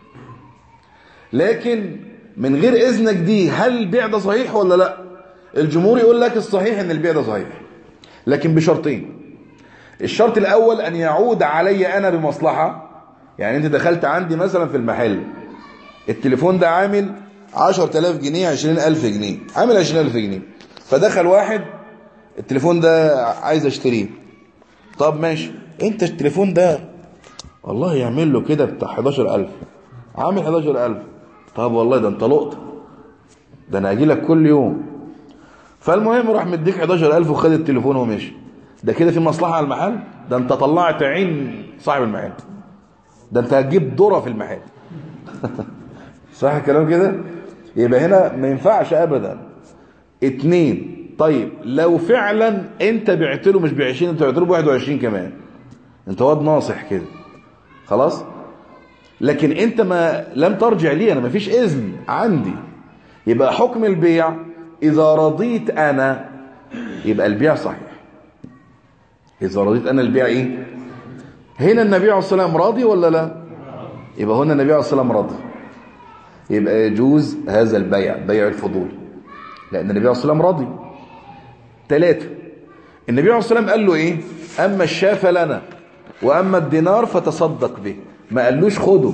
S1: لكن من غير اذنك دي هل البيع ده صحيح ولا لا الجمهور يقول لك الصحيح ان البيع ده صحيح لكن بشرطين الشرط الاول ان يعود علي انا بمصلحة يعني انت دخلت عندي مثلا في المحل التليفون ده عامل 10000 جنيه 20000 جنيه عامل 20000 جنيه فدخل واحد التليفون ده عايز اشتريه طب ماشي انت التليفون ده والله يعمل له كده بتاع 11000 عامل 11000 طب والله ده انت لقطه ده انا هاجي لك كل يوم فالمهم راح مديك 11000 وخد التليفون ومشي ده كده في مصلحه على المحل ده انت طلعت عين صاحب المحل ده انت هتجيب ذره في المحل صح الكلام كده يبقى هنا ما ينفعش ابدا اتنين طيب لو فعلا انت بعت له مش ب 20 انت بعت له ب 21 كمان انت واد ناصح كده خلاص لكن انت ما لم ترجع لي انا ما فيش اذن عندي يبقى حكم البيع اذا رضيت انا يبقى البيع صحيح اذا رضيت انا البيع ايه هنا النبي عليه الصلاه والسلام راضي ولا لا يبقى هنا النبي عليه الصلاه والسلام راضي يبقى يجوز هذا البيع بيع الفضول لان النبي عليه الصلاه والسلام راضي ثلاثة النبي عليه الصلاه والسلام قال له ايه اما الشاة فلنا واما الدينار فتصدق به ما قالوش خده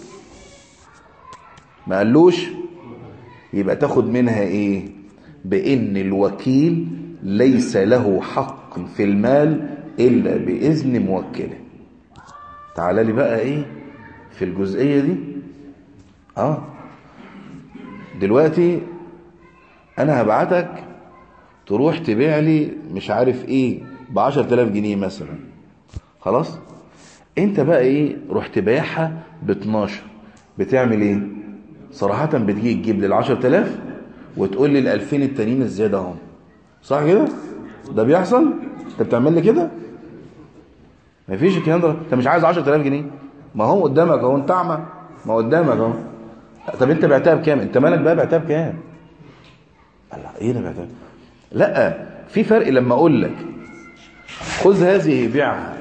S1: ما قالوش يبقى تاخد منها ايه بان الوكيل ليس له حق في المال الا باذن موكله تعال لي بقى ايه في الجزئيه دي اه دلوقتي انا هبعتك تروح تبيع لي مش عارف ايه ب 10000 جنيه مثلا خلاص انت بقى ايه رحت بايعها ب 12 بتعمل ايه صراحة بتجي تجيب لي ال 10000 وتقول لي ال 2000 التانيين الزيادة اهم صح كده ده بيحصل انت بتعمل لي كده مفيش الكلام ده انت مش عايز 10000 جنيه ما هو قدامك اهو انت اعمى ما هو قدامك اهو طب انت بعتها بكام انت مالك بقى بعتها بكام الله ايه ده بعتها لا في فرق لما اقول لك خذ هذه بيعها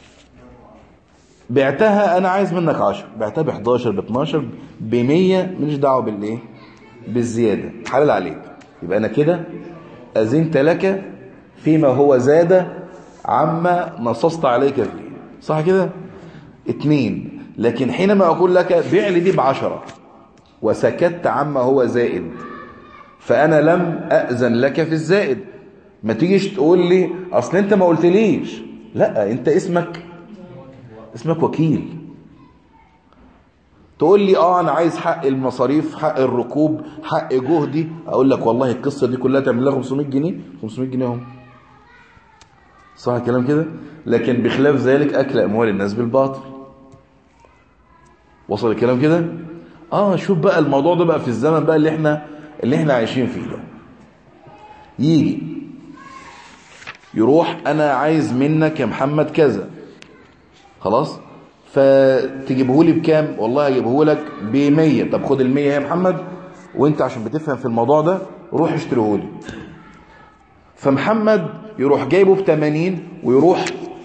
S1: بعتها انا عايز منك 10 بعتها ب 11 ب 12 ب 100 ماليش دعوه بالايه بالزياده حلال عليك يبقى انا كده اذنت لك فيما هو زاد عما نصصت عليك فيه صح كده اتنين لكن حينما اقول لك بيع لي دي بعشرة وسكت عما هو زائد فانا لم اذن لك في الزائد ما تيجيش تقول لي اصل انت ما قلتليش لا انت اسمك اسمك وكيل تقول لي اه انا عايز حق المصاريف حق الركوب حق جهدي اقول لك والله القصه دي كلها تعمل لها 500 جنيه 500 جنيه هم صح الكلام كده لكن بخلاف ذلك اكل اموال الناس بالباطل وصل الكلام كده اه شوف بقى الموضوع ده بقى في الزمن بقى اللي احنا اللي احنا عايشين فيه ده يجي يروح انا عايز منك يا محمد كذا خلاص فتجيبه لي بكام والله هجيبه لك ب 100 طب خد ال 100 يا محمد وانت عشان بتفهم في الموضوع ده روح اشتريه لي فمحمد يروح جايبه ب 80 ويروح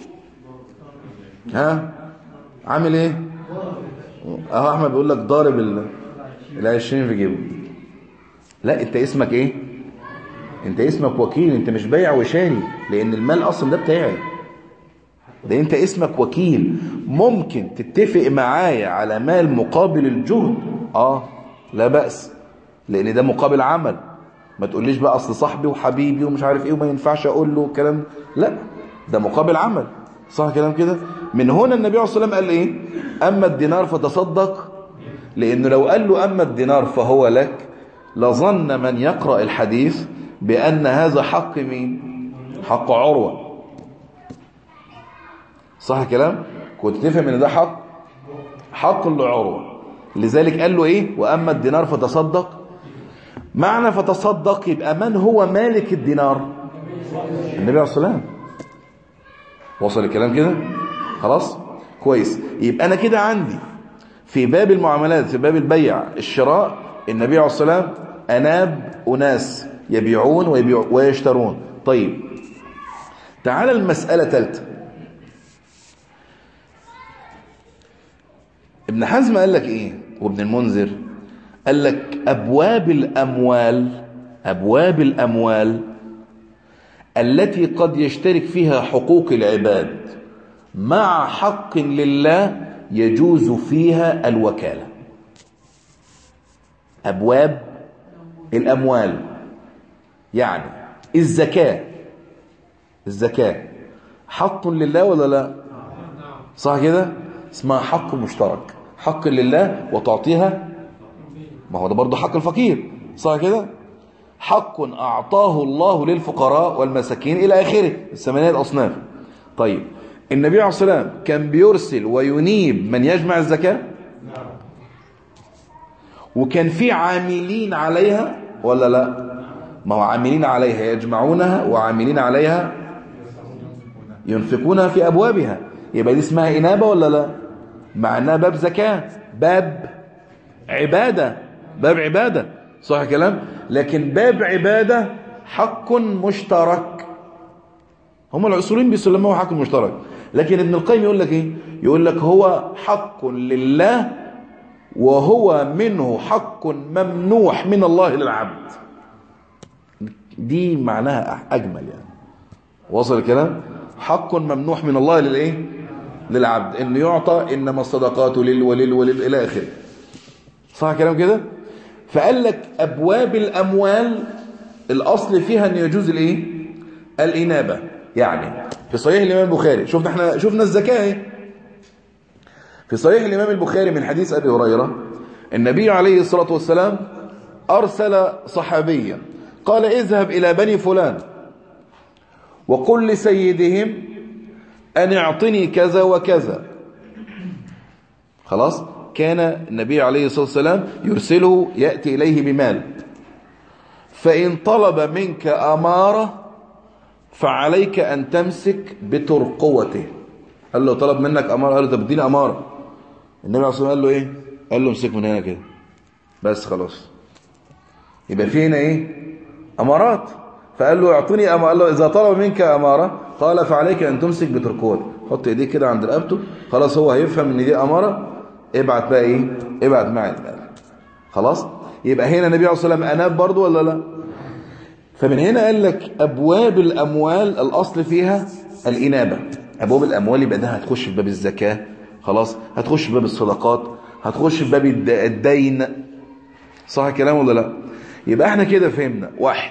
S1: ها عامل ايه اهو احمد بيقول لك ضارب ال ال 20 في جيبه لا انت اسمك ايه انت اسمك وكيل انت مش بايع وشاري لان المال اصلا ده بتاعي ده انت اسمك وكيل ممكن تتفق معايا على مال مقابل الجهد اه لا بأس لان ده مقابل عمل ما تقوليش بقى اصل صاحبي وحبيبي ومش عارف ايه وما ينفعش اقول له كلام لا ده مقابل عمل صح كلام كده من هنا النبي عليه الصلاه والسلام قال ايه اما الدينار فتصدق لانه لو قال له اما الدينار فهو لك لظن من يقرأ الحديث بأن هذا حق مين حق عروة صح الكلام كنت تفهم ان ده حق حق لعروة لذلك قال له ايه واما الدينار فتصدق معنى فتصدق يبقى من هو مالك الدينار النبي عليه الصلاه والسلام وصل الكلام كده خلاص كويس يبقى انا كده عندي في باب المعاملات في باب البيع الشراء النبي عليه الصلاه والسلام اناب اناس يبيعون ويبيع ويشترون طيب تعال المساله ثالثه ابن حزم قال لك ايه وابن المنذر قال لك ابواب الاموال ابواب الاموال التي قد يشترك فيها حقوق العباد مع حق لله يجوز فيها الوكاله ابواب الاموال يعني الزكاه الزكاه حق لله ولا لا صح كده اسمها حق مشترك حق لله وتعطيها ما هو ده برضه حق الفقير صح كده حق أعطاه الله للفقراء والمساكين إلى آخره الثمانية أصناف طيب النبي عليه الصلاة والسلام كان بيرسل وينيب من يجمع الزكاة وكان في عاملين عليها ولا لا ما هو عاملين عليها يجمعونها وعاملين عليها ينفقونها في أبوابها يبقى دي اسمها إنابة ولا لا مع انها باب زكاة باب عبادة باب عبادة صح الكلام لكن باب عبادة حق مشترك هم الأصولين بيسلموه حق مشترك لكن ابن القيم يقول لك ايه يقول لك هو حق لله وهو منه حق ممنوح من الله للعبد دي معناها أجمل يعني وصل الكلام حق ممنوح من الله للايه للعبد انه يعطى انما الصدقات لل ولل ولل الى اخره صح كلام كده فقال لك ابواب الاموال الاصل فيها ان يجوز الايه الانابه يعني في صحيح الامام البخاري شفنا احنا شفنا الزكاه اهي في صحيح الامام البخاري من حديث ابي هريره النبي عليه الصلاه والسلام ارسل صحابيا قال اذهب الى بني فلان وقل لسيدهم أن اعطني كذا وكذا خلاص كان النبي عليه الصلاة والسلام يرسله يأتي إليه بمال فإن طلب منك أمارة فعليك أن تمسك بترقوته قال له طلب منك أمارة قال له طب اديني أمارة النبي عليه الصلاة والسلام قال له إيه قال له امسك من هنا كده بس خلاص يبقى في هنا إيه أمارات فقال له اعطني أمارة قال له إذا طلب منك أمارة قال فعليك أن تمسك بتركوت حط ايديك كده عند رقبته خلاص هو هيفهم ان دي أمارة ابعت بقى ايه ابعت معي المال خلاص يبقى هنا النبي عليه الصلاة والسلام أناب برضو ولا لا فمن هنا قال لك أبواب الأموال الأصل فيها الإنابة أبواب الأموال يبقى ده هتخش في باب الزكاة خلاص هتخش في باب الصدقات هتخش في باب الدين صح الكلام ولا لا يبقى احنا كده فهمنا واحد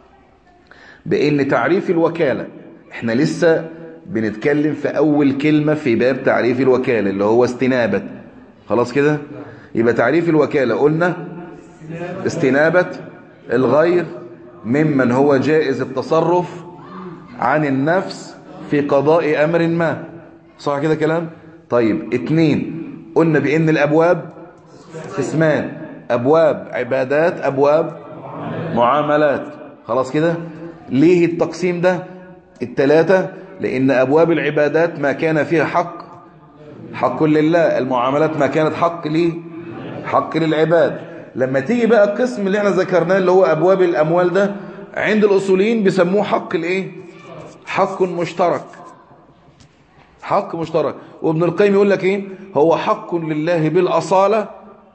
S1: بأن تعريف الوكالة احنا لسه بنتكلم في أول كلمة في باب تعريف الوكالة اللي هو استنابة خلاص كده يبقى تعريف الوكالة قلنا استنابة الغير ممن هو جائز التصرف عن النفس في قضاء أمر ما صح كده كلام طيب اتنين قلنا بأن الأبواب قسمان أبواب عبادات أبواب معاملات خلاص كده ليه التقسيم ده التلاتة لأن أبواب العبادات ما كان فيها حق حق لله المعاملات ما كانت حق ليه حق للعباد لما تيجي بقى القسم اللي احنا ذكرناه اللي هو أبواب الأموال ده عند الأصوليين بيسموه حق الايه حق مشترك حق مشترك وابن القيم يقول لك ايه هو حق لله بالأصالة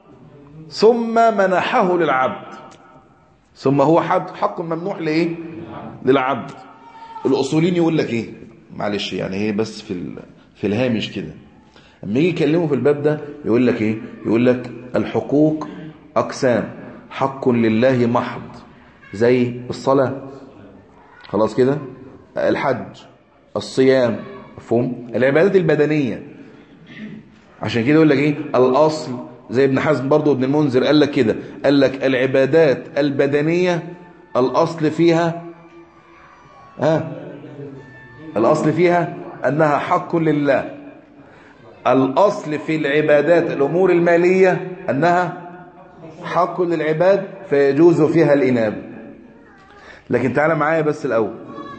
S1: ثم منحه للعبد ثم هو حق, حق ممنوح لايه للعبد الاصوليين يقول لك ايه معلش يعني هي بس في في الهامش كده لما يجي يكلموا في الباب ده يقول لك ايه يقول لك الحقوق اقسام حق لله محض زي الصلاه خلاص كده الحج الصيام مفهوم العبادات البدنيه عشان كده يقول لك ايه الاصل زي ابن حزم برضه ابن المنذر قال لك كده قال لك العبادات البدنيه الاصل فيها ها الأصل فيها أنها حق لله الأصل في العبادات الأمور المالية أنها حق للعباد فيجوز فيها الإناب لكن تعالى معايا بس الأول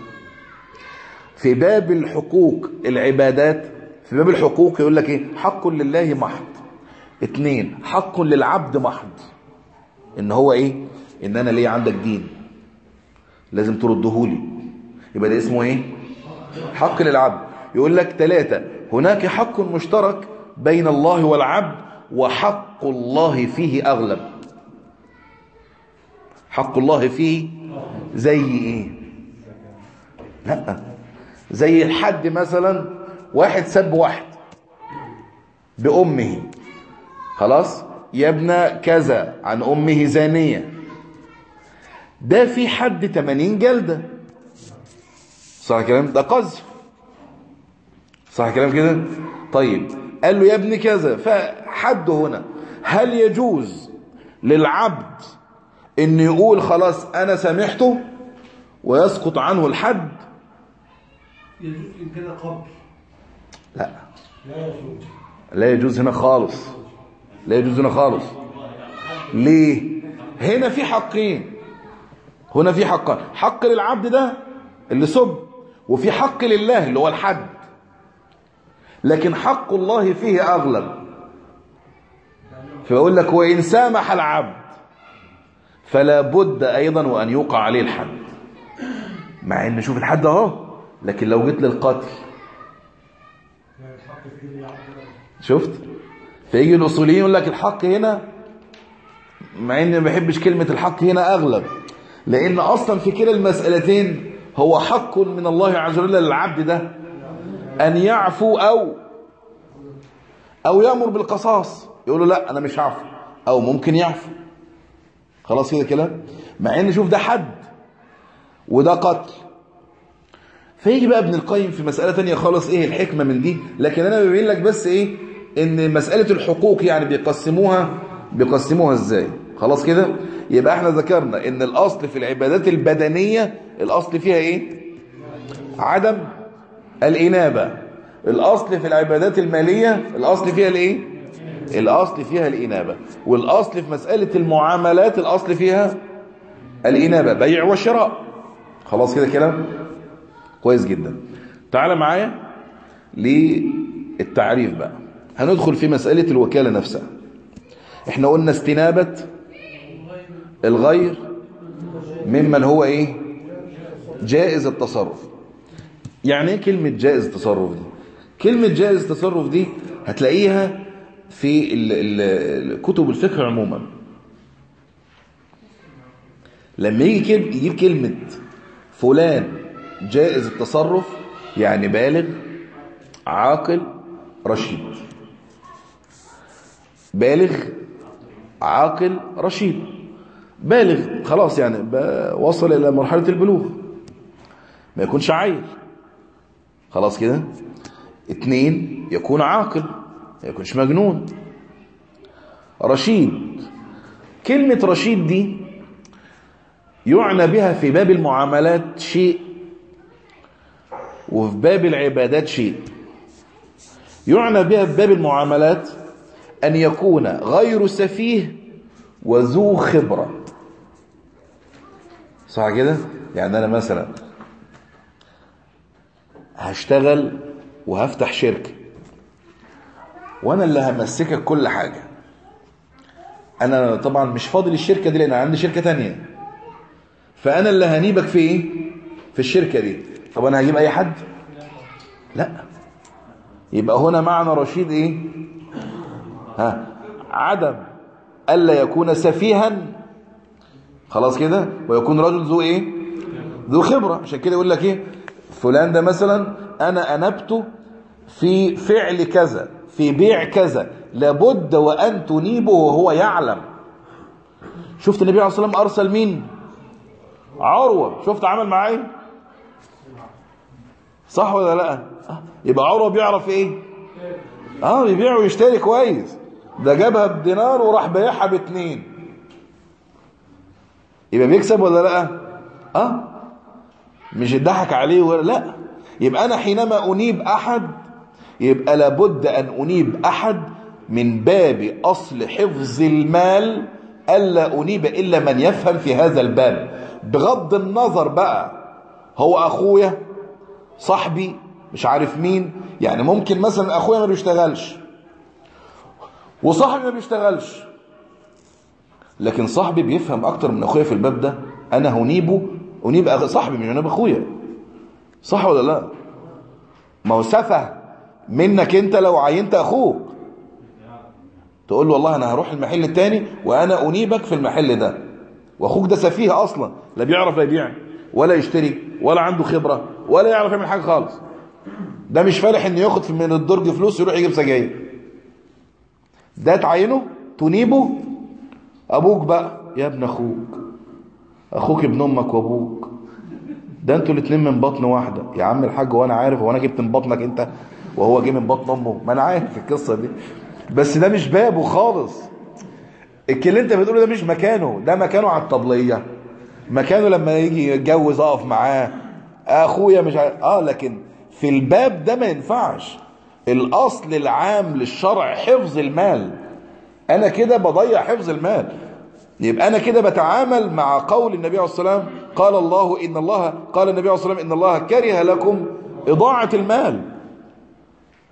S1: في باب الحقوق العبادات في باب الحقوق يقول لك ايه حق لله محض اتنين حق للعبد محض ان هو ايه ان انا ليه عندك دين لازم تردهولي يبقى ده اسمه ايه حق للعبد يقول لك ثلاثة هناك حق مشترك بين الله والعبد وحق الله فيه أغلب حق الله فيه زي ايه لا زي الحد مثلا واحد سب واحد بأمه خلاص يا ابن كذا عن أمه زانية ده في حد 80 جلدة صح الكلام ده قذف صح الكلام كده طيب قال له يا ابن كذا فحد هنا هل يجوز للعبد ان يقول خلاص انا سامحته ويسقط عنه الحد
S2: يجوز إن كان قبل
S1: لا
S2: لا يجوز
S1: لا يجوز هنا خالص لا يجوز هنا خالص ليه هنا في حقين هنا في حقان حق للعبد ده اللي سب وفي حق لله اللي هو الحد لكن حق الله فيه أغلب فيقول لك وإن سامح العبد فلا بد أيضا وأن يوقع عليه الحد مع أن شوف الحد أهو لكن لو جيت للقتل شفت فيجي الأصوليين يقول لك الحق هنا مع أني ما بحبش كلمة الحق هنا أغلب لأن أصلا في كلا المسألتين هو حق من الله عز وجل للعبد ده أن يعفو أو أو يأمر بالقصاص يقول له لا أنا مش هعفو أو ممكن يعفو خلاص كده كلام مع ان شوف ده حد وده قتل فيجي بقى ابن القيم في مسألة تانية خالص ايه الحكمة من دي لكن انا ببين لك بس ايه ان مسألة الحقوق يعني بيقسموها بيقسموها ازاي خلاص كده يبقى احنا ذكرنا ان الاصل في العبادات البدنية الاصل فيها ايه عدم الانابة الاصل في العبادات المالية الاصل فيها الايه الأصل فيها الإنابة والأصل في مسألة المعاملات الأصل فيها الإنابة بيع وشراء خلاص كده كلام كويس جدا تعال معايا للتعريف بقى هندخل في مسألة الوكالة نفسها احنا قلنا استنابة الغير ممن هو ايه جائز التصرف يعني ايه كلمة جائز التصرف دي كلمة جائز التصرف دي هتلاقيها في ال ال كتب الفقه عموما لما يجي يجيب كلمة فلان جائز التصرف يعني بالغ عاقل رشيد بالغ عاقل رشيد بالغ خلاص يعني وصل إلى مرحلة البلوغ ما يكونش عيل خلاص كده اتنين يكون عاقل ما يكونش مجنون رشيد كلمة رشيد دي يعنى بها في باب المعاملات شيء وفي باب العبادات شيء يعنى بها في باب المعاملات أن يكون غير سفيه وذو خبرة صح كده؟ يعني أنا مثلا هشتغل وهفتح شركة وانا اللي همسكك كل حاجة انا طبعا مش فاضل الشركة دي لان عندي شركة تانية فانا اللي هنيبك في ايه في الشركة دي طب انا هجيب اي حد لا يبقى هنا معنى رشيد ايه ها عدم الا يكون سفيها خلاص كده ويكون رجل ذو ايه ذو خبرة عشان كده يقول لك ايه فلان ده مثلا انا انبته في فعل كذا في بيع كذا لابد وأن تنيبه وهو يعلم شفت النبي عليه الصلاة والسلام أرسل مين عروة شفت عمل معاه ايه صح ولا لا يبقى عروة بيعرف ايه اه بيبيع ويشتري كويس ده جابها بدينار وراح بايعها باتنين يبقى بيكسب ولا لا اه مش يضحك عليه ولا لا يبقى انا حينما انيب احد يبقى لابد أن أنيب أحد من باب أصل حفظ المال ألا أنيب إلا من يفهم في هذا الباب بغض النظر بقى هو أخويا صاحبي مش عارف مين يعني ممكن مثلا أخويا ما بيشتغلش وصاحبي ما بيشتغلش لكن صاحبي بيفهم أكتر من أخويا في الباب ده أنا هنيبه أنيب صاحبي مش أنيب أخويا صح ولا لا ما هو سفه منك انت لو عينت اخوك تقول له والله انا هروح المحل التاني وانا انيبك في المحل ده واخوك ده سفيه اصلا لا بيعرف لا يبيع ولا يشتري ولا عنده خبرة ولا يعرف يعمل حاجة خالص ده مش فالح انه ياخد من الدرج فلوس يروح يجيب سجاير ده تعينه تنيبه ابوك بقى يا ابن اخوك اخوك ابن امك وابوك ده انتوا الاتنين من بطن واحدة يا عم الحاج وانا عارف وانا جبت من بطنك انت وهو جه من بطن امه ما انا عارف القصة دي بس ده مش بابه خالص الكلام انت بتقوله ده مش مكانه ده مكانه على الطبلية مكانه لما يجي يتجوز اقف معاه اخويا مش عارف اه لكن في الباب ده ما ينفعش الاصل العام للشرع حفظ المال انا كده بضيع حفظ المال يبقى انا كده بتعامل مع قول النبي عليه الصلاه والسلام قال الله ان الله قال النبي عليه الصلاه والسلام ان الله كره لكم اضاعه المال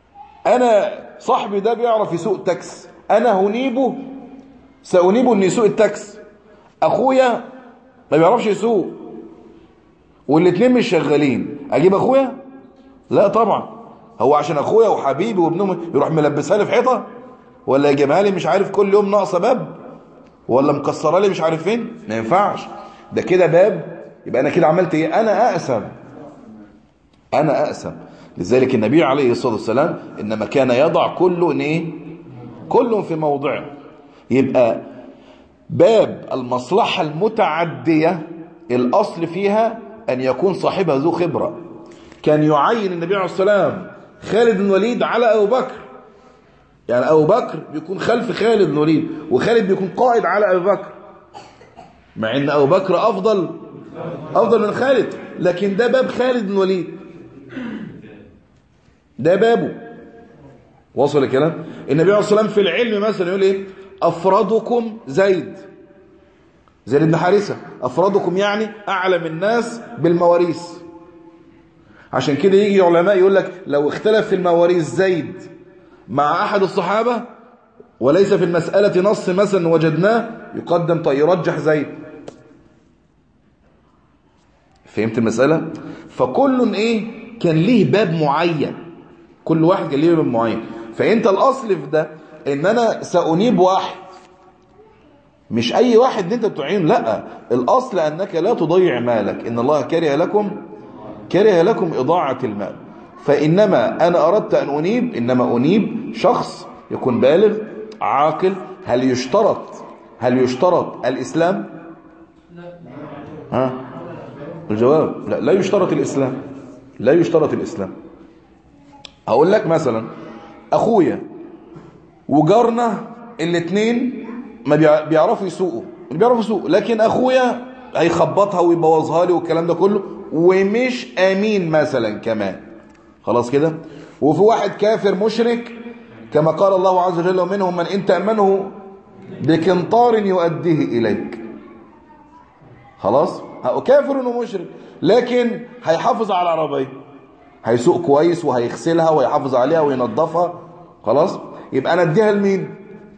S1: انا صاحبي ده بيعرف يسوق تاكس انا هنيبه سأنيبه ان يسوق التاكس اخويا ما بيعرفش يسوق والاتنين مش شغالين اجيب اخويا لا طبعا هو عشان اخويا وحبيبي وابنه يروح ملبسها لي في حيطه ولا يجيبها لي مش عارف كل يوم ناقصه باب ولا مكسره لي مش عارف فين ما ينفعش ده كده باب يبقى انا كده عملت ايه انا اقسم انا اقسم لذلك النبي عليه الصلاه والسلام انما كان يضع كل إن ايه كل في موضعه يبقى باب المصلحه المتعديه الاصل فيها ان يكون صاحبها ذو خبره كان يعين النبي عليه الصلاه والسلام خالد بن الوليد على ابو بكر يعني ابو بكر بيكون خلف خالد بن الوليد وخالد بيكون قائد على ابو بكر مع ان ابو بكر افضل افضل من خالد لكن ده باب خالد بن الوليد ده بابه وصل الكلام النبي عليه الصلاه والسلام في العلم مثلا يقول ايه افرادكم زيد زيد بن حارثه افرادكم يعني اعلم الناس بالمواريث عشان كده يجي علماء يقول لك لو اختلف في المواريث زيد مع احد الصحابه وليس في المساله نص مثلا وجدناه يقدم طيب يرجح زيد فهمت المساله فكل ايه كان ليه باب معين كل واحد كان ليه باب معين فانت الاصل في ده ان انا سانيب واحد مش اي واحد انت بتعين لا الاصل انك لا تضيع مالك ان الله كره لكم كره لكم اضاعه المال فانما انا اردت ان انيب انما انيب شخص يكون بالغ عاقل هل يشترط هل يشترط الاسلام ها الجواب لا لا يشترط الاسلام لا يشترط الاسلام اقول لك مثلا اخويا وجارنا الاثنين ما بيع- بيعرفوا يسوقوا اللي بيعرفوا يسوقوا لكن اخويا هيخبطها ويبوظها لي والكلام ده كله ومش امين مثلا كمان خلاص كده وفي واحد كافر مشرك كما قال الله عز وجل ومنهم من ان تامنه بقنطار يؤديه اليك خلاص هو كافر ومشرك لكن هيحافظ على العربيه هيسوق كويس وهيغسلها ويحافظ عليها وينظفها خلاص يبقى انا اديها لمين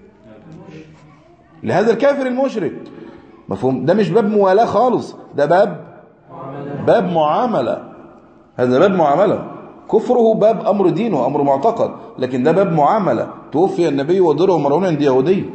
S1: لهذا الكافر المشرك مفهوم ده مش باب موالاه خالص ده باب باب معامله هذا باب معامله كفره باب امر دين وامر معتقد لكن ده باب معامله توفي النبي ودره مرعون عند يهودي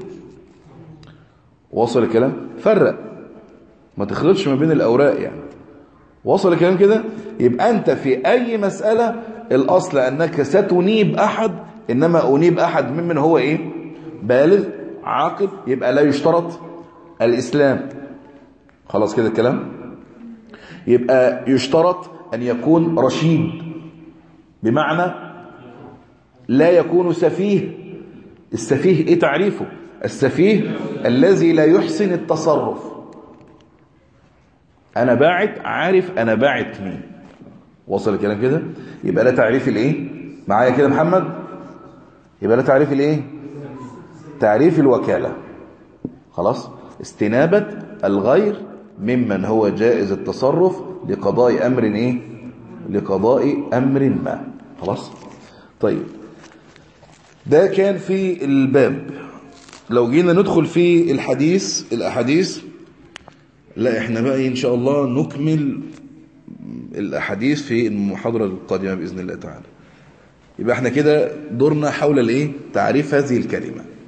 S1: وصل الكلام فرق ما تخلطش ما بين الاوراق يعني وصل الكلام كده يبقى انت في اي مساله الاصل انك ستنيب احد انما انيب احد ممن هو ايه بالغ عاقل يبقى لا يشترط الاسلام خلاص كده الكلام يبقى يشترط ان يكون رشيد بمعنى لا يكون سفيه السفيه ايه تعريفه السفيه الذي لا يحسن التصرف انا باعت عارف انا باعت مين وصل الكلام كده يبقى ده تعريف الايه معايا كده محمد يبقى ده تعريف الايه تعريف الوكالة خلاص استنابة الغير ممن هو جائز التصرف لقضاء امر ايه لقضاء امر ما خلاص طيب ده كان في الباب لو جينا ندخل في الحديث الاحاديث لا احنا بقى ان شاء الله نكمل الاحاديث في المحاضره القادمه باذن الله تعالى يبقى احنا كده دورنا حول الايه تعريف هذه الكلمه